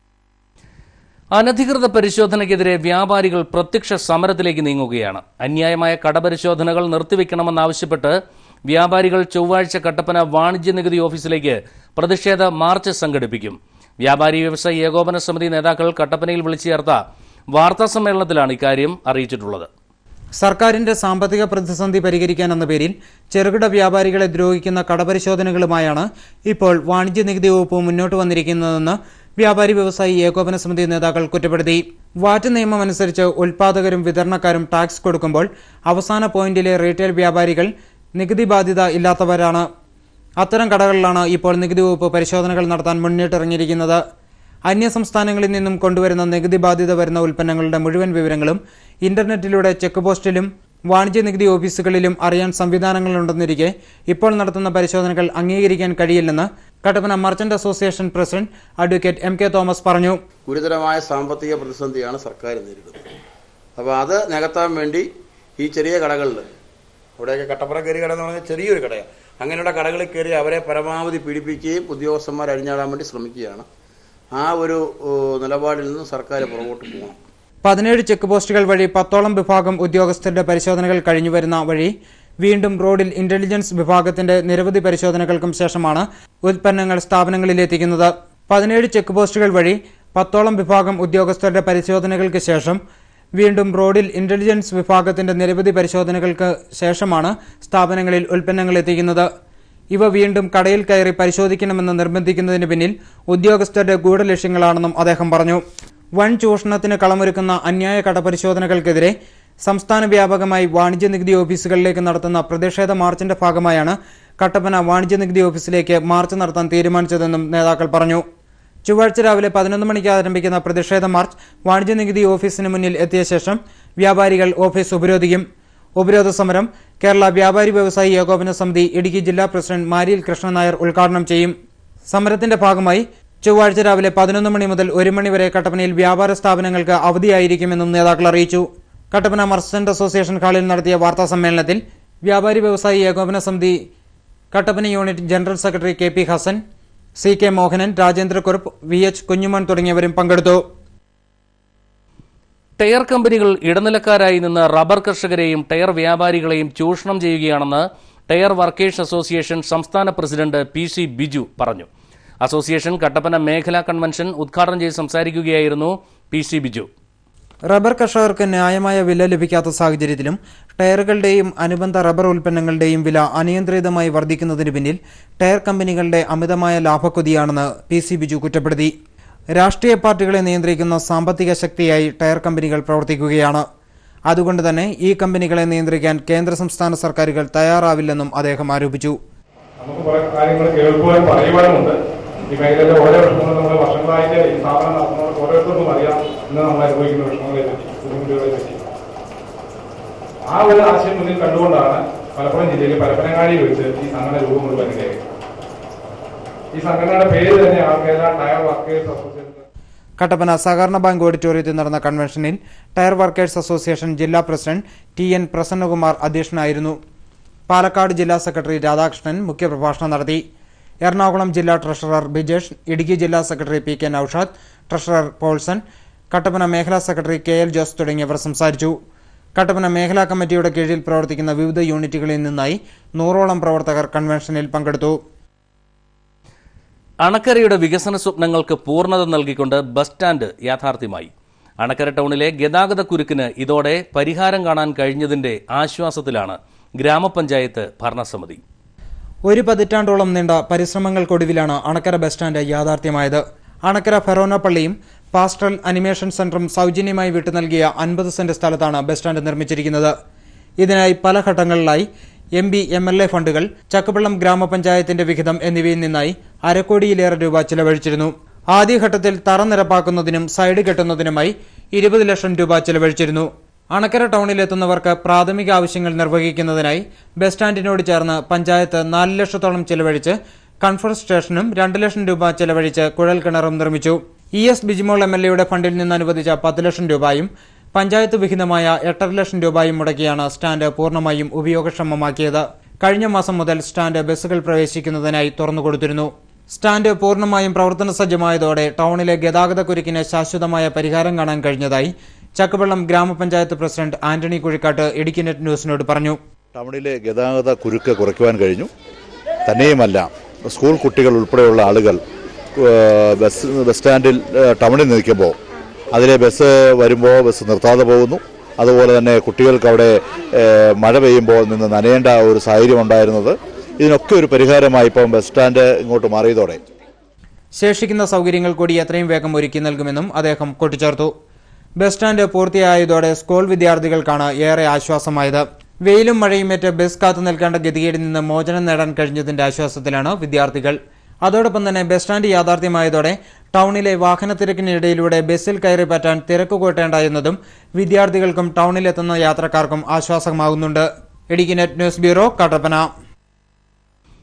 അനധികൃത പരിശോധനയ്ക്കെതിരെ വ്യാപാരികൾ പ്രത്യക്ഷ സമരത്തിലേക്ക് നീങ്ങുകയാണ് അന്യായമായ കടപരിശോധനകൾ നിർത്തിവെക്കണമെന്നാവശ്യപ്പെട്ട് വ്യാപാരികൾ ചൊവ്വാഴ്ച കട്ടപ്പന വാണിജ്യ നികുതി ഓഫീസിലേക്ക് പ്രതിഷേധ മാർച്ച് സംഘടിപ്പിക്കും വ്യാപാരി വ്യവസായി ഏകോപന സമിതി നേതാക്കൾ കട്ടപ്പനയിൽ വിളിച്ചു ചേർത്ത വാർത്താ സമ്മേളനത്തിലാണ് ഇക്കാര്യം അറിയിച്ചിട്ടുള്ളത് സർക്കാരിന്റെ സാമ്പത്തിക പ്രതിസന്ധി പരിഹരിക്കാൻ എന്ന പേരിൽ ചെറുകിട വ്യാപാരികളെ ദ്രോഹിക്കുന്ന കടപരിശോധനകളുമായാണ് ഇപ്പോൾ വാണിജ്യ നികുതി വകുപ്പ് മുന്നോട്ട് വന്നിരിക്കുന്നതെന്ന് വ്യാപാരി വ്യവസായി ഏകോപന സമിതി നേതാക്കൾ കുറ്റപ്പെടുത്തി വാറ്റ് നിയമം അനുസരിച്ച് ഉൽപാദകരും വിതരണക്കാരും ടാക്സ് കൊടുക്കുമ്പോൾ അവസാന പോയിന്റിലെ റീറ്റെയിൽ വ്യാപാരികൾ നികുതി ബാധ്യത ഇല്ലാത്തവരാണ് അത്തരം കടകളിലാണ് ഇപ്പോൾ നികുതി വകുപ്പ് പരിശോധനകൾ നടത്താൻ മുന്നിട്ടിറങ്ങിയിരിക്കുന്നത് അന്യ സംസ്ഥാനങ്ങളിൽ നിന്നും കൊണ്ടുവരുന്ന നികുതി ബാധ്യത വരുന്ന ഉൽപ്പന്നങ്ങളുടെ മുഴുവൻ വിവരങ്ങളും ഇന്റർനെറ്റിലൂടെ ചെക്ക് പോസ്റ്റിലും വാണിജ്യ നികുതി ഓഫീസുകളിലും അറിയാൻ സംവിധാനങ്ങളുണ്ടെന്നിരിക്കെ ഇപ്പോൾ നടത്തുന്ന പരിശോധനകൾ അംഗീകരിക്കാൻ കഴിയില്ലെന്ന് Kattappana merchant association president advocate M K Thomas പറഞ്ഞു ഗുരുതരമായ സാമ്പത്തിക പ്രതിസന്ധിയാണ് സർക്കാർ നേരിടുന്നത് അപ്പോൾ അത് നികത്താൻ വേണ്ടി ഈ ചെറിയ കടകളിൽ അവിടെയൊക്കെ കട്ടപ്പുറ കയറി കട എന്ന് പറഞ്ഞാൽ ചെറിയൊരു കടയാണ് അങ്ങനെയുള്ള കടകളിൽ കയറി അവരെ പരമാവധി പീഡിപ്പിക്കുകയും ഉദ്യോഗസ്ഥന്മാർ അഴിഞ്ഞാടാൻ വേണ്ടി ശ്രമിക്കുകയാണ് ആ ഒരു ഏഹ്, നിലപാടിൽ നിന്ന് സർക്കാർ പുറകോട്ട് പോകണം പതിനേഴ് ചെക്ക് പോസ്റ്റുകൾ വഴി പത്തോളം വിഭാഗം ഉദ്യോഗസ്ഥരുടെ പരിശോധനകൾ കഴിഞ്ഞുവരുന്ന വഴി വീണ്ടും റോഡിൽ ഇന്റലിജൻസ് വിഭാഗത്തിന്റെ നിരവധി പരിശോധനകൾക്കും ശേഷമാണ് ഉൽപ്പന്നങ്ങൾ സ്ഥാപനങ്ങളിൽ എത്തിക്കുന്നത് പതിനേഴ് ചെക്ക് പോസ്റ്റുകൾ വഴി പത്തോളം വിഭാഗം ഉദ്യോഗസ്ഥരുടെ പരിശോധനകൾക്ക് ശേഷം വീണ്ടും റോഡിൽ ഇന്റലിജൻസ് വിഭാഗത്തിന്റെ നിരവധി പരിശോധനകൾക്ക് ശേഷമാണ് സ്ഥാപനങ്ങളിൽ ഉൽപ്പന്നങ്ങൾ എത്തിക്കുന്നത് ഇവ വീണ്ടും കടയിൽ കയറി പരിശോധിക്കണമെന്ന് നിർബന്ധിക്കുന്നതിന് പിന്നിൽ ഉദ്യോഗസ്ഥരുടെ ഗൂഢലക്ഷ്യങ്ങളാണെന്നും അദ്ദേഹം പറഞ്ഞു വൻ ചൂഷണത്തിന് കളമൊരുക്കുന്ന അന്യായ കടപരിശോധനകൾക്കെതിരെ സംസ്ഥാന വ്യാപകമായി വാണിജ്യ നികുതി ഓഫീസുകളിലേക്ക് നടത്തുന്ന പ്രതിഷേധ മാർച്ചിന്റെ ഭാഗമായാണ് കട്ടപ്പന വാണിജ്യ നികുതി ഓഫീസിലേക്ക് മാർച്ച് നടത്താൻ തീരുമാനിച്ചതെന്നും നേതാക്കൾ പറഞ്ഞു ചൊവ്വാഴ്ച രാവിലെ പതിനൊന്ന് മണിക്ക് ആരംഭിക്കുന്ന പ്രതിഷേധ മാർച്ച് വാണിജ്യ നികുതി ഓഫീസിന് മുന്നിൽ എത്തിയ ശേഷം വ്യാപാരികൾ ഓഫീസ് ഉപരോധിക്കും ഉപരോധ സമരം കേരള വ്യാപാരി വ്യവസായി ഏകോപന സമിതി ഇടുക്കി ജില്ലാ പ്രസിഡന്റ് മാരിയിൽ കൃഷ്ണൻ നായർ ഉദ്ഘാടനം ചെയ്യും സമരത്തിന്റെ ഭാഗമായി ചൊവ്വാഴ്ച രാവിലെ പതിനൊന്ന് മണി മുതൽ ഒരു മണി വരെ കട്ടപ്പനയിൽ വ്യാപാര സ്ഥാപനങ്ങൾക്ക് അവധിയായിരിക്കുമെന്നും നേതാക്കൾ അറിയിച്ചു കട്ടപ്പന മർച്ചന്റ് അസോസിയേഷൻ ഹാളിൽ നടത്തിയ വാർത്താ സമ്മേളനത്തിൽ വ്യാപാരി വ്യവസായി ഏകോപന സമിതി Kattappana unit general secretary K P Hassan C K Mohanan Rajendrakurup V H Kunjumon തുടങ്ങിയവരും പങ്കെടുത്തു ടയർ കമ്പനികൾ ഇടനിലക്കാരായി നിന്ന് റബ്ബർ കർഷകരെയും ടയർ വ്യാപാരികളെയും ചൂഷണം ചെയ്യുകയാണെന്ന് ടയർ വർക്കേഴ്സ് അസോസിയേഷൻ സംസ്ഥാന പ്രസിഡന്റ് പി സി ബിജു പറഞ്ഞു അസോസിയേഷൻ കട്ടപ്പന മേഖലാ കൺവെൻഷൻ ഉദ്ഘാടനം ചെയ്ത് സംസാരിക്കുകയായിരുന്നു പി സി ബിജു റബ്ബർ കർഷകർക്ക് ന്യായമായ വില ലഭിക്കാത്ത സാഹചര്യത്തിലും ടയറുകളുടെയും അനുബന്ധ റബ്ബർ ഉൽപ്പന്നങ്ങളുടെയും വില അനിയന്ത്രിതമായി വർദ്ധിക്കുന്നതിന് പിന്നിൽ ടയർ കമ്പനികളുടെ അമിതമായ ലാഭക്കൊതിയാണെന്ന് പി സി ബിജു കുറ്റപ്പെടുത്തി രാഷ്ട്രീയ പാർട്ടികളെ നിയന്ത്രിക്കുന്ന സാമ്പത്തിക ശക്തിയായി ടയർ കമ്പനികൾ പ്രവർത്തിക്കുകയാണ് അതുകൊണ്ട് തന്നെ ഈ കമ്പനികളെ നിയന്ത്രിക്കാൻ കേന്ദ്ര സംസ്ഥാന സർക്കാരുകൾ തയ്യാറാവില്ലെന്നും അദ്ദേഹം ആരോപിച്ചു നമുക്ക് കുറെ കാര്യങ്ങൾ കേൾക്കുവാനും പറയുവാനുമുണ്ട് ഈ മേഖലയിലെ ഓരോ വിഷമങ്ങളും നമ്മൾ വർഷങ്ങളായിട്ട് ഈ സ്ഥാപനം നടത്തുന്നവർക്ക് ഓരോരുത്തർക്കും അറിയാം ഇന്ന് നമ്മൾ അനുഭവിക്കുന്ന വിഷമങ്ങളെ പറ്റി ബുദ്ധിമുട്ടുകളെ പറ്റി ആ ഒരു ആശയം മുന്നിൽ കണ്ടുകൊണ്ടാണ് മലപ്പുറം ജില്ലയിലെ പരപ്പനങ്ങാടി വെച്ച് ഈ സംഘടന രൂപം കൊണ്ട് വരികയായി ഈ സംഘടനയുടെ പേര് തന്നെ Kerala tyre workers association Kattappana സഹകരണ ബാങ്ക് ഓഡിറ്റോറിയത്തിൽ നടന്ന കൺവെൻഷനിൽ ടയർ വർക്കേഴ്സ് അസോസിയേഷൻ ജില്ലാ പ്രസിഡന്റ് ടി എൻ പ്രസന്നകുമാർ അധ്യക്ഷനായിരുന്നു പാലക്കാട് ജില്ലാ സെക്രട്ടറി രാധാകൃഷ്ണൻ മുഖ്യപ്രഭാഷണം നടത്തി എറണാകുളം ജില്ലാ ട്രഷറർ ബിജേഷ് ഇടുക്കി ജില്ലാ secretary P K Noushad treasurer Polson Kattappana മേഖലാ സെക്രട്ടറി കെ എൽ ജോസ് തുടങ്ങിയവർ സംസാരിച്ചു കട്ടപ്പന മേഖലാ കമ്മിറ്റിയുടെ കീഴിൽ പ്രവർത്തിക്കുന്ന വിവിധ യൂണിറ്റുകളിൽ നിന്നായി നൂറോളം പ്രവർത്തകർ കൺവെൻഷനിൽ പങ്കെടുത്തു അണക്കരയുടെ വികസന സ്വപ്നങ്ങൾക്ക് പൂർണ്ണത നൽകിക്കൊണ്ട് ബസ് സ്റ്റാൻഡ് യാഥാർത്ഥ്യമായി അണക്കര ടൗണിലെ ഗതാഗത കുരുക്കിന് ഇതോടെ പരിഹാരം കാണാൻ കഴിഞ്ഞതിന്റെ ആശ്വാസത്തിലാണ് ഗ്രാമപഞ്ചായത്ത് ഭരണസമിതി ഒരു പതിറ്റാണ്ടോളം നീണ്ട പരിശ്രമങ്ങൾക്കൊടുവിലാണ് അണക്കര ബസ് സ്റ്റാൻഡ് യാഥാർത്ഥ്യമായത് അണക്കര ഫെറോന പള്ളിയും പാസ്റ്ററൽ അനിമേഷൻ സെന്ററും സൗജന്യമായി വിട്ടു നൽകിയ അൻപത് സെന്റ് സ്ഥലത്താണ് ബസ് സ്റ്റാൻഡ് നിർമ്മിച്ചിരിക്കുന്നത് ഇതിനായി പല ഘട്ടങ്ങളിലായി M P M L A ഫണ്ടുകൾ ചക്കപ്പള്ളം ഗ്രാമപഞ്ചായത്തിന്റെ വിഹിതം എന്നിവയിൽ നിന്നായി അരക്കോടിയിലേറെ രൂപ ചിലവഴിച്ചിരുന്നു ആദ്യഘട്ടത്തിൽ തറ നിരപ്പാക്കുന്നതിനും സൈഡ് കെട്ടുന്നതിനുമായി ഇരുപത് ലക്ഷം രൂപ ചിലവഴിച്ചിരുന്നു അണക്കര ടൗണിലെത്തുന്നവർക്ക് പ്രാഥമിക ആവശ്യങ്ങൾ നിർവഹിക്കുന്നതിനായി ബസ് സ്റ്റാൻഡിനോട് ചേർന്ന് പഞ്ചായത്ത് നാല് ലക്ഷത്തോളം ചിലവഴിച്ച് കൺഫർ സ്റ്റേഷനും രണ്ട് ലക്ഷം രൂപ ചെലവഴിച്ച് കുഴൽ കിണറും നിർമ്മിച്ചു E S Bijimol M L എയുടെ ഫണ്ടിൽ നിന്ന് അനുവദിച്ച പത്ത് ലക്ഷം രൂപയും പഞ്ചായത്ത് വിഹിതമായ എട്ടര ലക്ഷം രൂപയും മുടക്കിയാണ് സ്റ്റാൻഡ് പൂർണ്ണമായും ഉപയോഗക്ഷമമാക്കിയത് കഴിഞ്ഞ മാസം മുതൽ സ്റ്റാൻഡ് ബസ്സുകൾ പ്രവേശിക്കുന്നതിനായി തുറന്നുകൊടുത്തിരുന്നു സ്റ്റാൻഡ് പൂർണ്ണമായും പ്രവർത്തന സജ്ജമായതോടെ ടൗണിലെ ഗതാഗത കുരുക്കിന് ശാശ്വതമായ പരിഹാരം കാണാൻ കഴിഞ്ഞതായി ചക്കവള്ളം ഗ്രാമപഞ്ചായത്ത് പ്രസിഡന്റ് ആന്റണി കുഴിക്കാട്ട് ഇടുക്കി നെറ്റ് ന്യൂസിനോട് പറഞ്ഞു ടൗണിലെ ഗതാഗത കുരുക്ക് കുറയ്ക്കുവാൻ കഴിഞ്ഞു തന്നെയുമല്ല സ്കൂൾ കുട്ടികൾ ഉൾപ്പെടെയുള്ള ആളുകൾ ഏഹ്, ബസ് ബസ് സ്റ്റാൻഡിൽ ഏഹ്, ടൗണിൽ നിൽക്കുമ്പോൾ അതിലെ ബസ് വരുമ്പോൾ ബസ് നിർത്താതെ പോകുന്നു അതുപോലെ തന്നെ കുട്ടികൾക്ക് അവിടെ ഏഹ്, മഴ പെയ്യുമ്പോൾ നിന്ന് നനയേണ്ട ഒരു സാഹചര്യം ഉണ്ടായിരുന്നത് ഇതിനൊക്കെ ഒരു പരിഹാരമായി ഇപ്പം ബസ് സ്റ്റാൻഡ് ഇങ്ങോട്ട് മാറിയതോടെ ശേഷിക്കുന്ന സൗകര്യങ്ങൾ കൂടി എത്രയും വേഗം ഒരുക്കി നൽകുമെന്നും അദ്ദേഹം കൂട്ടിച്ചേർത്തു ബസ് സ്റ്റാൻഡ് പൂർത്തിയായതോടെ സ്കൂൾ വിദ്യാർത്ഥികൾക്കാണ് ഏറെ ആശ്വാസമായത് വെയിലും മഴയുമേറ്റ് ബസ് കാത്തു നിൽക്കേണ്ട ഗതികേടിൽ നിന്ന് മോചനം നേടാൻ കഴിഞ്ഞതിന്റെ ആശ്വാസത്തിലാണ് വിദ്യാർത്ഥികൾ അതോടൊപ്പം തന്നെ ബസ് സ്റ്റാൻഡ് യാഥാർത്ഥ്യമായതോടെ ടൗണിലെ വാഹനത്തിരക്കിനിടയിലൂടെ ബസ്സിൽ കയറി പറ്റാൻ തിരക്ക് കൂട്ടേണ്ട എന്നതും വിദ്യാർത്ഥികൾക്കും ടൗണിലെത്തുന്ന യാത്രക്കാർക്കും ആശ്വാസമാകുന്നുണ്ട് Idukki net news bureau Kattappana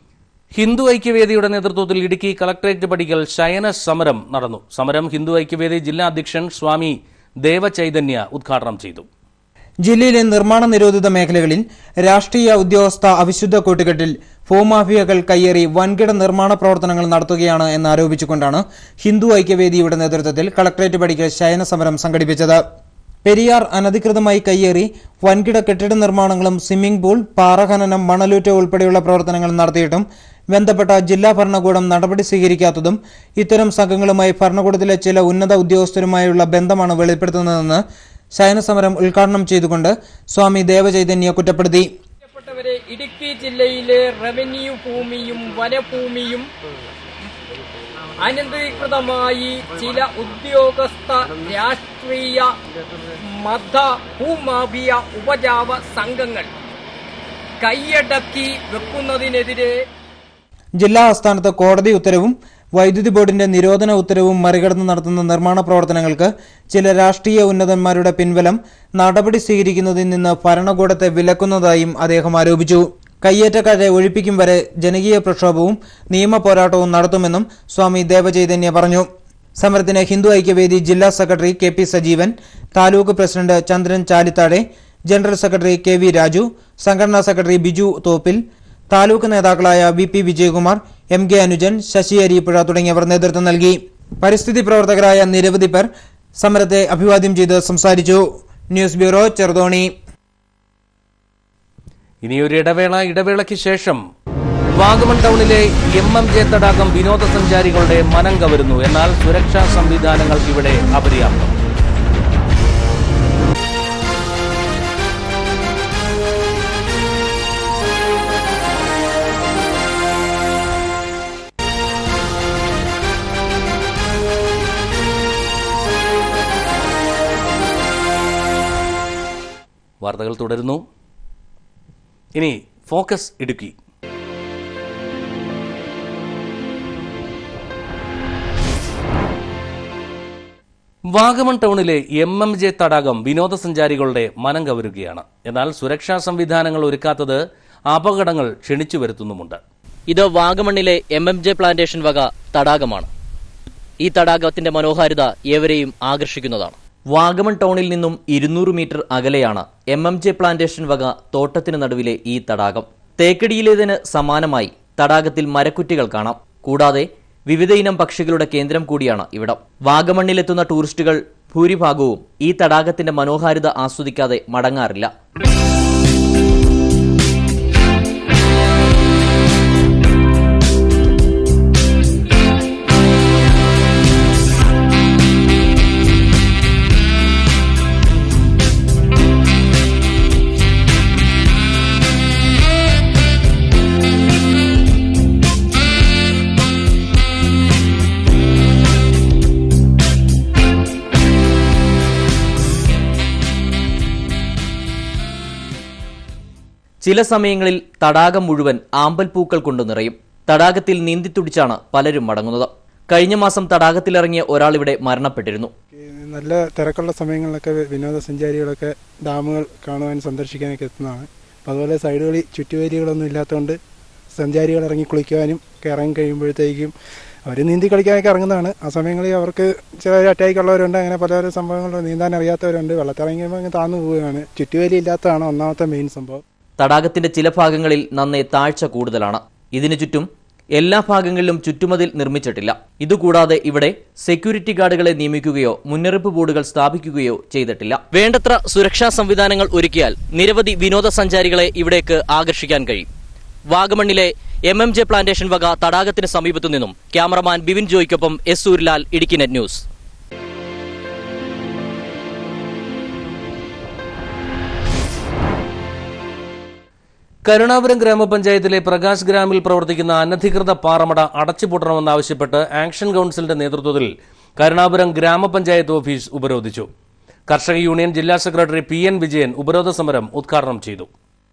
Hindu ഐക്യവേദിയുടെ നേതൃത്വത്തിൽ ഇടുക്കി കളക്ടറേറ്റ് പടിക്കൽ ശയന സമരം നടന്നു സമരം ഹിന്ദു ഐക്യവേദി ജില്ലാ അധ്യക്ഷൻ സ്വാമി ദേവചൈതന്യ ഉദ്ഘാടനം ചെയ്തു ജില്ലയിലെ നിർമ്മാണ നിരോധിത മേഖലകളിൽ രാഷ്ട്രീയ ഉദ്യോഗസ്ഥ അവിശുദ്ധ കൂട്ടുകെട്ടിൽ ഭൂമാഫിയകൾ കയ്യേറി വൻകിട നിർമ്മാണ പ്രവർത്തനങ്ങൾ നടത്തുകയാണ് എന്ന് ആരോപിച്ചുകൊണ്ടാണ് ഹിന്ദു ഐക്യവേദിയുടെ നേതൃത്വത്തിൽ കളക്ടറേറ്റ് പടിക്കൽ ശയന സമരം സംഘടിപ്പിച്ചത് പെരിയാർ അനധികൃതമായി കയ്യേറി വൻകിട കെട്ടിട നിർമ്മാണങ്ങളും സ്വിമ്മിംഗ് പൂൾ പാറഖനനം മണലൂറ്റ ഉൾപ്പെടെയുള്ള പ്രവർത്തനങ്ങൾ നടത്തിയിട്ടും ബന്ധപ്പെട്ട ജില്ലാ ഭരണകൂടം നടപടി സ്വീകരിക്കാത്തതും ഇത്തരം സംഘങ്ങളുമായി ഭരണകൂടത്തിലെ ചില ഉന്നത ഉദ്യോഗസ്ഥരുമായുള്ള ബന്ധമാണ് വെളിപ്പെടുത്തുന്നതെന്ന് ശയനസമരം ഉദ്ഘാടനം ചെയ്തുകൊണ്ട് സ്വാമി ദേവചൈതന്യ കുറ്റപ്പെടുത്തി പ്രിയപ്പെട്ടവരെ ഇടുക്കി ജില്ലയിലെ റവന്യൂ ഭൂമിയും വനഭൂമിയും അനധികൃതമായി ചില ഉദ്യോഗസ്ഥ രാഷ്ട്രീയ മത ഭൂമാഫിയ ഉപജാവ സംഘങ്ങൾ കൈയടക്കി വെക്കുന്നതിനെതിരെ ജില്ലാ ആസ്ഥാനത്ത് കോടതി ഉത്തരവും വൈദ്യുതി ബോർഡിന്റെ നിരോധന ഉത്തരവും മറികടന്ന് നടത്തുന്ന നിർമ്മാണ പ്രവർത്തനങ്ങൾക്ക് ചില രാഷ്ട്രീയ ഉന്നതന്മാരുടെ പിൻബലം നടപടി സ്വീകരിക്കുന്നതിൽ നിന്ന് ഭരണകൂടത്തെ വിലക്കുന്നതായും അദ്ദേഹം ആരോപിച്ചു കയ്യേറ്റക്കാരെ ഒഴിപ്പിക്കും വരെ ജനകീയ പ്രക്ഷോഭവും നിയമ പോരാട്ടവും നടത്തുമെന്നും സ്വാമി ദേവചൈതന്യ പറഞ്ഞു സമരത്തിന് ഹിന്ദു ഐക്യവേദി ജില്ലാ secretary K P Sajeevan taluk president Chandran Chalithade general secretary K V Raju സംഘടനാ സെക്രട്ടറി ബിജു തോപ്പിൽ താലൂക്ക് നേതാക്കളായ V P Vijayakumar M K Anujan Sasi അരീപ്പുഴ തുടങ്ങിയവർ നേതൃത്വം നൽകി പരിസ്ഥിതി പ്രവർത്തകരായ നിരവധി പേർ സമരത്തെ അഭിവാദ്യം ചെയ്ത് സംസാരിച്ചു ന്യൂസ് ബ്യൂറോ ചെറുതോണി ഇനിയൊരു ഇടവേള ഇടവേളയ്ക്ക് ശേഷം വാഗമൺ ടൗണിലെ എം എം ജെ തടാകം വിനോദസഞ്ചാരികളുടെ മനം കവരുന്നു എന്നാൽ സുരക്ഷാ സംവിധാനങ്ങൾ ഇവിടെ അപര്യാപ്തം വാർത്തകൾ തുടരുന്നു ഇനി ഫോക്കസ് ഇടുക്കി വാഗമൺ ടൗണിലെ എം എം ജെ തടാകം വിനോദസഞ്ചാരികളുടെ മനം കവരുകയാണ് എന്നാൽ സുരക്ഷാ സംവിധാനങ്ങൾ ഒരുക്കാത്തത് അപകടങ്ങൾ ക്ഷണിച്ചു വരുത്തുന്നുമുണ്ട് ഇത് വാഗമണ്ണിലെ എം എം ജെ പ്ലാന്റേഷൻ വക തടാകമാണ് ഈ തടാകത്തിന്റെ മനോഹാരിത ഏവരെയും ആകർഷിക്കുന്നതാണ് വാഗമൺ ടൗണിൽ നിന്നും ഇരുന്നൂറ് മീറ്റർ അകലെയാണ് എം എം ജെ പ്ലാന്റേഷൻ വക തോട്ടത്തിന് നടുവിലെ ഈ തടാകം തേക്കടിയിലേതിന് സമാനമായി തടാകത്തിൽ മരക്കുറ്റികൾ കാണാം കൂടാതെ വിവിധയിനം പക്ഷികളുടെ കേന്ദ്രം കൂടിയാണ് ഇവിടം വാഗമണ്ണിലെത്തുന്ന ടൂറിസ്റ്റുകൾ ഭൂരിഭാഗവും ഈ തടാകത്തിന്റെ മനോഹാരിത ആസ്വദിക്കാതെ മടങ്ങാറില്ല ചില സമയങ്ങളിൽ തടാകം മുഴുവൻ ആമ്പൽ പൂക്കൾ കൊണ്ട് നിറയും തടാകത്തിൽ നീന്തിത്തുടിച്ചാണ് പലരും മടങ്ങുന്നത് കഴിഞ്ഞ മാസം തടാകത്തിലിറങ്ങിയ ഒരാൾ ഇവിടെ മരണപ്പെട്ടിരുന്നു നല്ല തിരക്കുള്ള സമയങ്ങളിലൊക്കെ വിനോദസഞ്ചാരികളൊക്കെ ഡാമുകൾ കാണുവാൻ സന്ദർശിക്കാനൊക്കെ എത്തുന്നതാണ് അപ്പോൾ അതുപോലെ സൈഡുകളിൽ ചുറ്റുവേലികളൊന്നും ഇല്ലാത്തതുകൊണ്ട് സഞ്ചാരികൾ ഇറങ്ങി കുളിക്കുവാനും ഒക്കെ ഇറങ്ങി കഴിയുമ്പോഴത്തേക്കും അവർ നീന്തി കളിക്കാനൊക്കെ ഇറങ്ങുന്നതാണ് ആ സമയങ്ങളിൽ അവർക്ക് ചില അറ്റാക്ക് ഉള്ളവരുണ്ട് അങ്ങനെ പല പല സംഭവങ്ങളുണ്ട് നീന്താൻ അറിയാത്തവരുണ്ട് വെള്ളത്തിറങ്ങിയപ്പോൾ അങ്ങ് താന്നു പോവുകയാണ് ചുറ്റുവേലി ഇല്ലാത്തതാണ് ഒന്നാമത്തെ മെയിൻ സംഭവം തടാകത്തിന്റെ ചില ഭാഗങ്ങളിൽ നന്നേ താഴ്ച കൂടുതലാണ് ഇതിനു ചുറ്റും എല്ലാ ഭാഗങ്ങളിലും ചുറ്റുമതിൽ നിർമ്മിച്ചിട്ടില്ല ഇതുകൂടാതെ ഇവിടെ സെക്യൂരിറ്റി ഗാർഡുകളെ നിയമിക്കുകയോ മുന്നറിയിപ്പ് ബോർഡുകൾ സ്ഥാപിക്കുകയോ ചെയ്തിട്ടില്ല വേണ്ടത്ര സുരക്ഷാ സംവിധാനങ്ങൾ ഒരുക്കിയാൽ നിരവധി വിനോദസഞ്ചാരികളെ ഇവിടേക്ക് ആകർഷിക്കാൻ കഴിയും വാഗമണ്ണിലെ എം എം ജെ പ്ലാന്റേഷൻ വക തടാകത്തിന് സമീപത്തു നിന്നും ക്യാമറമാൻ ബിവിൻ ജോയ്ക്കൊപ്പം S Suryalal Idukki net news Karunapuram ഗ്രാമപഞ്ചായത്തിലെ പ്രകാശ് ഗ്രാമിൽ പ്രവർത്തിക്കുന്ന അനധികൃത പാറമട അടച്ചുപൂട്ടണമെന്നാവശ്യപ്പെട്ട് ആക്ഷൻ കൌൺസിലിന്റെ നേതൃത്വത്തിൽ കരുണാപുരം ഗ്രാമപഞ്ചായത്ത് ഓഫീസ് ഉപരോധിച്ചു കർഷക യൂണിയൻ ജില്ലാ സെക്രട്ടറി പി എൻ വിജയൻ ഉപരോധ സമരം ഉദ്ഘാടനം ചെയ്തു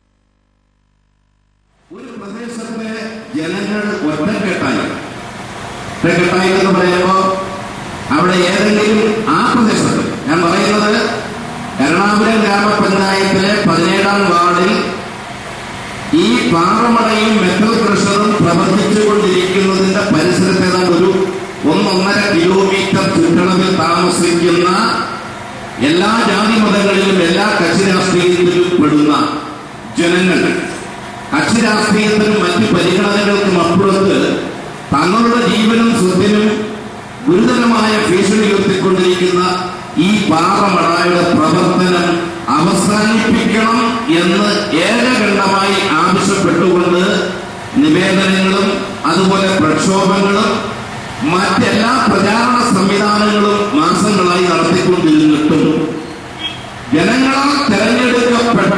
ജനങ്ങൾ ഒറ്റക്കെട്ടായി ഒറ്റക്കെട്ടായി എന്ന് പറയുമ്പോൾ അവിടെ ഏതെങ്കിലും ആ പ്രദേശത്ത് ഞാൻ പറയുന്നത് എറണാകുളം ഗ്രാമപഞ്ചായത്തിലെ പതിനേഴാം വാർഡിൽ ഈ പാറമടയും മെറ്റൽ ക്രഷറും പ്രവർത്തിച്ചുകൊണ്ടിരിക്കുന്നതിന്റെ പരിസരത്ത് ഏതാണ്ട് ഒരു ഒന്നൊന്നര കിലോമീറ്റർ ചുറ്റളവിൽ താമസിക്കുന്ന എല്ലാ ജാതി മതങ്ങളിലും എല്ലാ കക്ഷി രാഷ്ട്രീയത്തിലും പെടുന്ന ജനങ്ങൾ കക്ഷി രാഷ്ട്രീയത്തിനും മറ്റ് പരിഗണനകൾക്കും അപ്പുറത്ത് തങ്ങളുടെ ജീവനും സ്വത്തിനും ഗുരുതരമായ ഭീഷണി ഉയർത്തിക്കൊണ്ടിരിക്കുന്ന ഈ പാറമടായുടെ പ്രവർത്തനം അവസാനിപ്പിക്കണം എന്ന് ഏകകണ്ഠമായി ആവശ്യപ്പെട്ടുകൊണ്ട് നിവേദനങ്ങളും അതുപോലെ പ്രക്ഷോഭങ്ങളും മറ്റെല്ലാ പ്രചാരണ സംവിധാനങ്ങളും മാസങ്ങളായി നടത്തിക്കൊണ്ടിരുന്നിട്ടും ജനങ്ങളാൽ തെരഞ്ഞെടുക്കപ്പെട്ട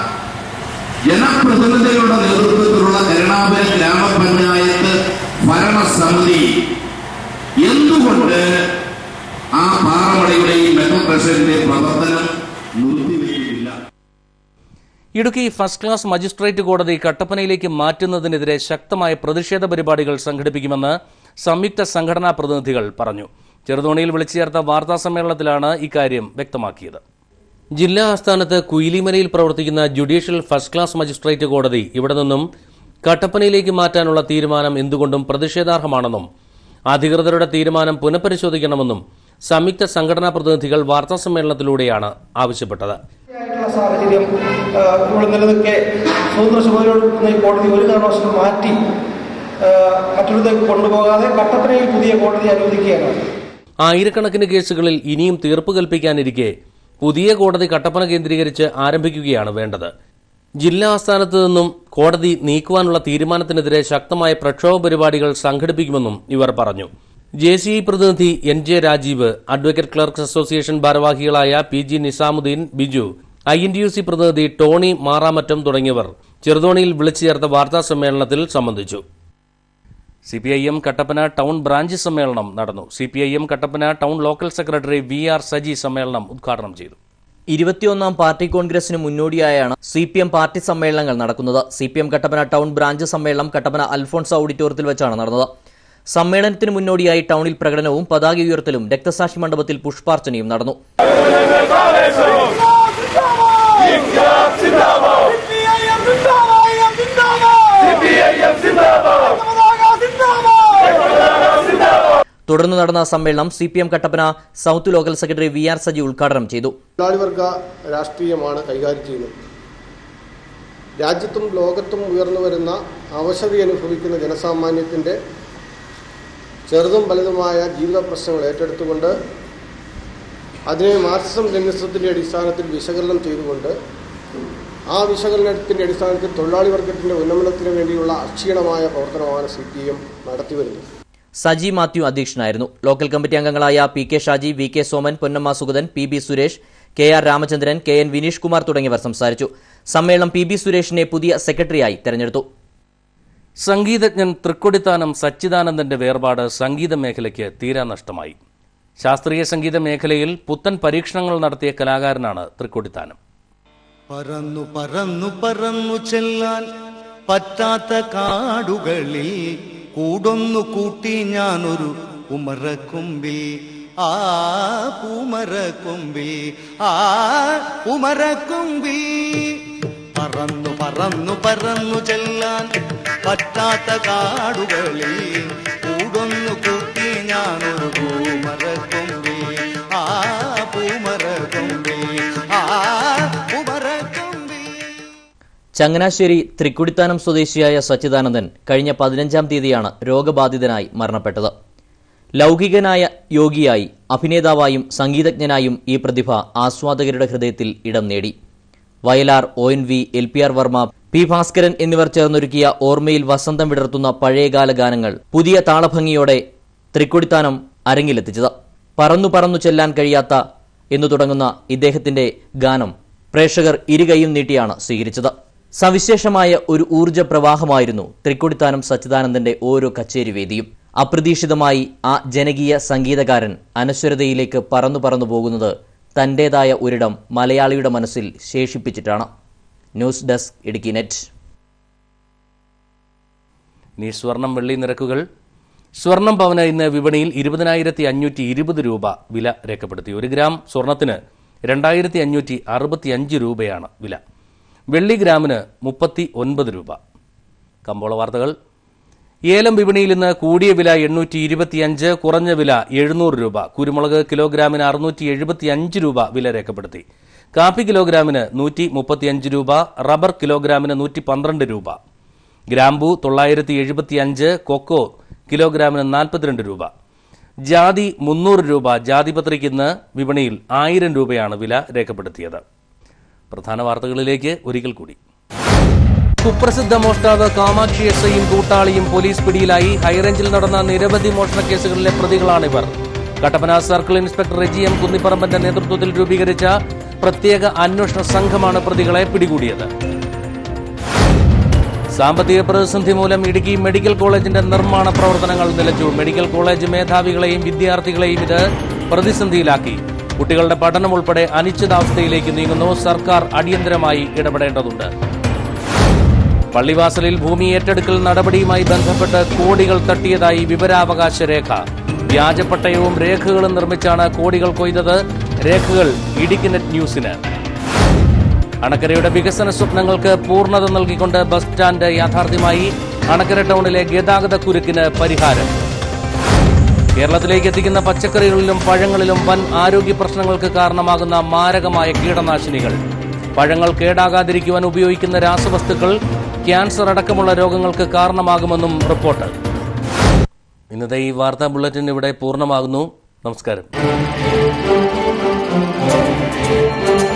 ജനപ്രതിനിധികളുടെ നേതൃത്വത്തിലുള്ള കരുണാപുരം ഗ്രാമപഞ്ചായത്ത് ഭരണസമിതി എന്തുകൊണ്ട് ആ പാറമടയുടെയും മെട്രോ ട്രഷറിന്റെയും പ്രവർത്തനം നിർത്തിവെക്കുന്നില്ല ഇടുക്കി ഫസ്റ്റ് ക്ലാസ് മജിസ്ട്രേറ്റ് കോടതി കട്ടപ്പനയിലേക്ക് മാറ്റുന്നതിനെതിരെ ശക്തമായ പ്രതിഷേധ പരിപാടികൾ സംഘടിപ്പിക്കുമെന്ന് സംയുക്ത സംഘടനാ പ്രതിനിധികൾ പറഞ്ഞു ചെറുതോണിയിൽ വിളിച്ചു ചേർത്ത വാർത്താ സമ്മേളനത്തിലാണ് ഇക്കാര്യം വ്യക്തമാക്കിയത് ജില്ലാ ആസ്ഥാനത്ത് കുയിലിമലയിൽ പ്രവർത്തിക്കുന്ന ജുഡീഷ്യൽ ഫസ്റ്റ് ക്ലാസ് മജിസ്ട്രേറ്റ് കോടതി ഇവിടെ നിന്നും കട്ടപ്പനയിലേക്ക് മാറ്റാനുള്ള തീരുമാനം എന്തുകൊണ്ടും പ്രതിഷേധാർഹമാണെന്നും അധികൃതരുടെ തീരുമാനം പുനഃപരിശോധിക്കണമെന്നും സംയുക്ത സംഘടനാ പ്രതിനിധികൾ വാർത്താ സമ്മേളനത്തിലൂടെയാണ് ആവശ്യപ്പെട്ടത് ആയിട്ടുള്ള സാഹചര്യം ആ, ഇവിടെ നിലനിൽക്കെ സ്വതന്ത്ര ചുമതലയുള്ള ഈ കോടതി ഒരു കാരണവശാലും മാറ്റി ആ, മറ്റൊരിടത്തേക്ക് കൊണ്ടുപോകാതെ കട്ടപ്പനയിൽ പുതിയ കോടതി അനുവദിക്കുകയാണ് ആയിരക്കണക്കിന് കേസുകളിൽ ഇനിയും തീർപ്പ് കൽപ്പിക്കാനിരിക്കെ പുതിയ കോടതി കട്ടപ്പന കേന്ദ്രീകരിച്ച് ആരംഭിക്കുകയാണ് വേണ്ടത് ജില്ലാ ആസ്ഥാനത്ത് നിന്നും കോടതി നീക്കുവാനുള്ള തീരുമാനത്തിനെതിരെ ശക്തമായ പ്രക്ഷോഭ പരിപാടികൾ സംഘടിപ്പിക്കുമെന്നും ഇവർ പറഞ്ഞു ജെ സി ഐ പ്രതിനിധി N J Rajeev advocate clerks association ഭാരവാഹികളായ P G Nizamuddin Biju I N T U C പ്രതിനിധി ടോണി മാറാമറ്റം തുടങ്ങിയവർ ചെറുതോണിയിൽ വിളിച്ചു ചേർത്ത വാർത്താ സമ്മേളനത്തിൽ സംബന്ധിച്ചു C P I M Kattappana town branch സമ്മേളനം നടന്നു C P I M Kattappana town local secretary V R Saji സമ്മേളനം ഉദ്ഘാടനം ചെയ്തു ഇരുപത്തിയൊന്നാം പാർട്ടി കോൺഗ്രസിന് മുന്നോടിയായാണ് സി പി എം പാർട്ടി സമ്മേളനങ്ങൾ നടക്കുന്നത് C P M Kattappana town branch സമ്മേളനം കട്ടപ്പന അൽഫോൺസ് ഓഡിറ്റോറിയത്തിൽ വെച്ചാണ് നടന്നത് സമ്മേളനത്തിന് മുന്നോടിയായി ടൗണിൽ പ്രകടനവും പതാക ഉയർത്തലും രക്തസാക്ഷി മണ്ഡപത്തിൽ പുഷ്പാർച്ചനയും നടന്നു തുടർന്ന് നടന്ന സമ്മേളനം C P M Kattappana south local secretary V R Saji ഉദ്ഘാടനം ചെയ്തു തൊഴിലാളി വർഗ രാഷ്ട്രീയമാണ് കൈകാര്യം ചെയ്യുന്നത് രാജ്യത്തും ലോകത്തും ഉയർന്നു വരുന്ന അവശതി അനുഭവിക്കുന്ന ജനസാമാന്യത്തിൻ്റെ ചെറുതും വലുതുമായ ജീവിത പ്രശ്നങ്ങൾ ഏറ്റെടുത്തുകൊണ്ട് അതിനെ മാർക്സിസം ലെനിസത്തിൻ്റെ അടിസ്ഥാനത്തിൽ വിശകലനം ചെയ്തുകൊണ്ട് ആ വിശകലനത്തിൻ്റെ അടിസ്ഥാനത്തിൽ തൊഴിലാളി വർഗത്തിൻ്റെ ഉന്നമനത്തിന് വേണ്ടിയുള്ള അക്ഷീണമായ പ്രവർത്തനമാണ് സി പി എം നടത്തിവരുന്നത് സജി മാത്യു അധ്യക്ഷനായിരുന്നു ലോക്കൽ കമ്മിറ്റി അംഗങ്ങളായ P K Shaji V K Soman Ponnamma Sugathan P B Suresh K R Ramachandran K N Vineesh Kumar തുടങ്ങിയവർ സംസാരിച്ചു സമ്മേളനം പി ബി സുരേഷിനെ പുതിയ സെക്രട്ടറിയായി തെരഞ്ഞെടുത്തു സംഗീതജ്ഞൻ തൃക്കൊടിത്താനം സച്ചിദാനന്ദന്റെ വേർപാട് സംഗീത മേഖലയ്ക്ക് തീരാ നഷ്ടമായി ശാസ്ത്രീയ സംഗീത മേഖലയിൽ പുത്തൻ പരീക്ഷണങ്ങൾ നടത്തിയ കലാകാരനാണ് തൃക്കൊടിത്താനം പറന്നു പറന്നു പറന്നു ചെല്ലാൻ പറ്റാത്ത കാടുകളിൽ കൂടൊന്നു കൂട്ടി ഞാനൊരു ഉമറക്കൊമ്പിൽ ആ പൂമരക്കൊമ്പിൽ ആ ഉമരക്കൊമ്പിൽ പറന്നു പറന്നു പറന്നു ചെല്ലാൻ പറ്റാത്ത കാടുകളിൽ കൂടൊന്നു കൂട്ടി ഞാനൊരു പൂമരക്കൊമ്പിൽ ആ പൂമരക്കൊമ്പിൽ ആ പൂമരക്കൊമ്പിൽ ചങ്ങനാശ്ശേരി തൃക്കുടിത്താനം സ്വദേശിയായ സച്ചിദാനന്ദൻ കഴിഞ്ഞ പതിനഞ്ചാം തീയതിയാണ് രോഗബാധിതനായി മരണപ്പെട്ടത് ലൗകികനായ യോഗിയായി അഭിനേതാവായും സംഗീതജ്ഞനായും ഈ പ്രതിഭ ആസ്വാദകരുടെ ഹൃദയത്തിൽ ഇടം നേടി Vayalar O N V L P R Varma P Bhaskaran എന്നിവർ ചേർന്നൊരുക്കിയ ഓർമ്മയിൽ വസന്തം വിടർത്തുന്ന പഴയകാല ഗാനങ്ങൾ പുതിയ താളഭംഗിയോടെ തൃക്കൊടിത്താനം അരങ്ങിലെത്തിച്ചത് പറന്നു പറന്നു ചെല്ലാൻ കഴിയാത്ത എന്നു തുടങ്ങുന്ന ഇദ്ദേഹത്തിന്റെ ഗാനം പ്രേക്ഷകർ ഇരുകൈയും നീട്ടിയാണ് സ്വീകരിച്ചത് സവിശേഷമായ ഒരു ഊർജ്ജ പ്രവാഹമായിരുന്നു തൃക്കൊടിത്താനം സച്ചിദാനന്ദന്റെ ഓരോ കച്ചേരി വേദിയും അപ്രതീക്ഷിതമായി ആ ജനകീയ സംഗീതകാരൻ അനശ്വരതയിലേക്ക് പറന്നു പറന്നു പോകുന്നത് തന്റേതായ ഒരിടം മലയാളിയുടെ മനസ്സിൽ ശേഷിപ്പിച്ചിട്ടാണ് ന്യൂസ് ഡെസ്ക് ഇടുക്കി നെറ്റ് ഇനി സ്വർണം വെള്ളി നിരക്കുകൾ സ്വർണം പവന് ഇന്ന് വിപണിയിൽ ഇരുപതിനായിരത്തി അഞ്ഞൂറ്റി ഇരുപത് രൂപ വില രേഖപ്പെടുത്തി ഒരു ഗ്രാം സ്വർണത്തിന് രണ്ടായിരത്തി അഞ്ഞൂറ്റി അറുപത്തി അഞ്ച് രൂപയാണ് വില വെള്ളി ഗ്രാമിന് മുപ്പത്തി ഒൻപത് രൂപ കമ്പോള വാർത്തകൾ ഏലം വിപണിയിൽ ഇന്ന് കൂടിയ വില എണ്ണൂറ്റി ഇരുപത്തിയഞ്ച് കുറഞ്ഞ വില എഴുന്നൂറ് രൂപ കുരുമുളക് കിലോഗ്രാമിന് അറുന്നൂറ്റി എഴുപത്തിയഞ്ച് രൂപ വില രേഖപ്പെടുത്തി കാപ്പി കിലോഗ്രാമിന് നൂറ്റി മുപ്പത്തിയഞ്ച് രൂപ റബ്ബർ കിലോഗ്രാമിന് നൂറ്റി പന്ത്രണ്ട് രൂപ ഗ്രാമ്പു തൊള്ളായിരത്തി എഴുപത്തിയഞ്ച് കൊക്കോ കിലോഗ്രാമിന് നാൽപ്പത്തിരണ്ട് രൂപ ജാതി മുന്നൂറ് രൂപ ജാതിപത്രിക്ക് ഇന്ന് വിപണിയിൽ ആയിരം രൂപയാണ് വില രേഖപ്പെടുത്തിയത് പ്രധാന വാർത്തകളിലേക്ക് ഒരിക്കൽ കൂടി കുപ്രസിദ്ധ മോഷ്ടാവ് കാമാക്ഷി എസ് ഐയും കൂട്ടാളിയും പോലീസ് പിടിയിലായി ഹൈറേഞ്ചിൽ നടന്ന നിരവധി മോഷണ കേസുകളിലെ പ്രതികളാണിവർ Kattappana circle inspector Reji M കുന്നിപ്പറമ്പന്റെ നേതൃത്വത്തിൽ രൂപീകരിച്ച പ്രത്യേക അന്വേഷണ സംഘമാണ് പ്രതികളെ പിടികൂടിയത് സാമ്പത്തിക പ്രതിസന്ധി മൂലം ഇടുക്കി മെഡിക്കൽ കോളേജിന്റെ നിർമ്മാണ പ്രവർത്തനങ്ങൾ നിലച്ചു മെഡിക്കൽ കോളേജ് മേധാവികളെയും വിദ്യാർത്ഥികളെയും ഇത് പ്രതിസന്ധിയിലാക്കി കുട്ടികളുടെ പഠനം ഉൾപ്പെടെ അനിശ്ചിതാവസ്ഥയിലേക്ക് നീങ്ങുന്നു സർക്കാർ അടിയന്തരമായി ഇടപെടേണ്ടതുണ്ട് പള്ളിവാസലിൽ ഭൂമി ഏറ്റെടുക്കൽ നടപടിയുമായി ബന്ധപ്പെട്ട് കോടികൾ തട്ടിയതായി വിവരാവകാശ രേഖ വ്യാജപ്പട്ടയവും രേഖകളും നിർമ്മിച്ചാണ് കോടികൾ കൊയ്തത് രേഖകൾ ഇടുക്കി നെറ്റ് ന്യൂസിന് അണക്കരയുടെ വികസന സ്വപ്നങ്ങൾക്ക് പൂർണ്ണത നൽകിക്കൊണ്ട് ബസ് സ്റ്റാൻഡ് യാഥാർത്ഥ്യമായി അണക്കര ടൗണിലെ ഗതാഗത കുരുക്കിന് പരിഹാരം കേരളത്തിലേക്ക് എത്തിക്കുന്ന പച്ചക്കറികളിലും പഴങ്ങളിലും വൻ ആരോഗ്യ പ്രശ്നങ്ങൾക്ക് കാരണമാകുന്ന മാരകമായ കീടനാശിനികൾ പഴങ്ങൾ കേടാകാതിരിക്കുവാൻ ഉപയോഗിക്കുന്ന രാസവസ്തുക്കൾ ക്യാൻസർ അടക്കമുള്ള രോഗങ്ങൾക്ക് കാരണമാകുമെന്നും റിപ്പോർട്ട് ഇന്നത്തെ ഈ വാർത്താ ബുള്ളറ്റിൻ ഇവിടെ പൂർണ്ണമാകുന്നു നമസ്കാരം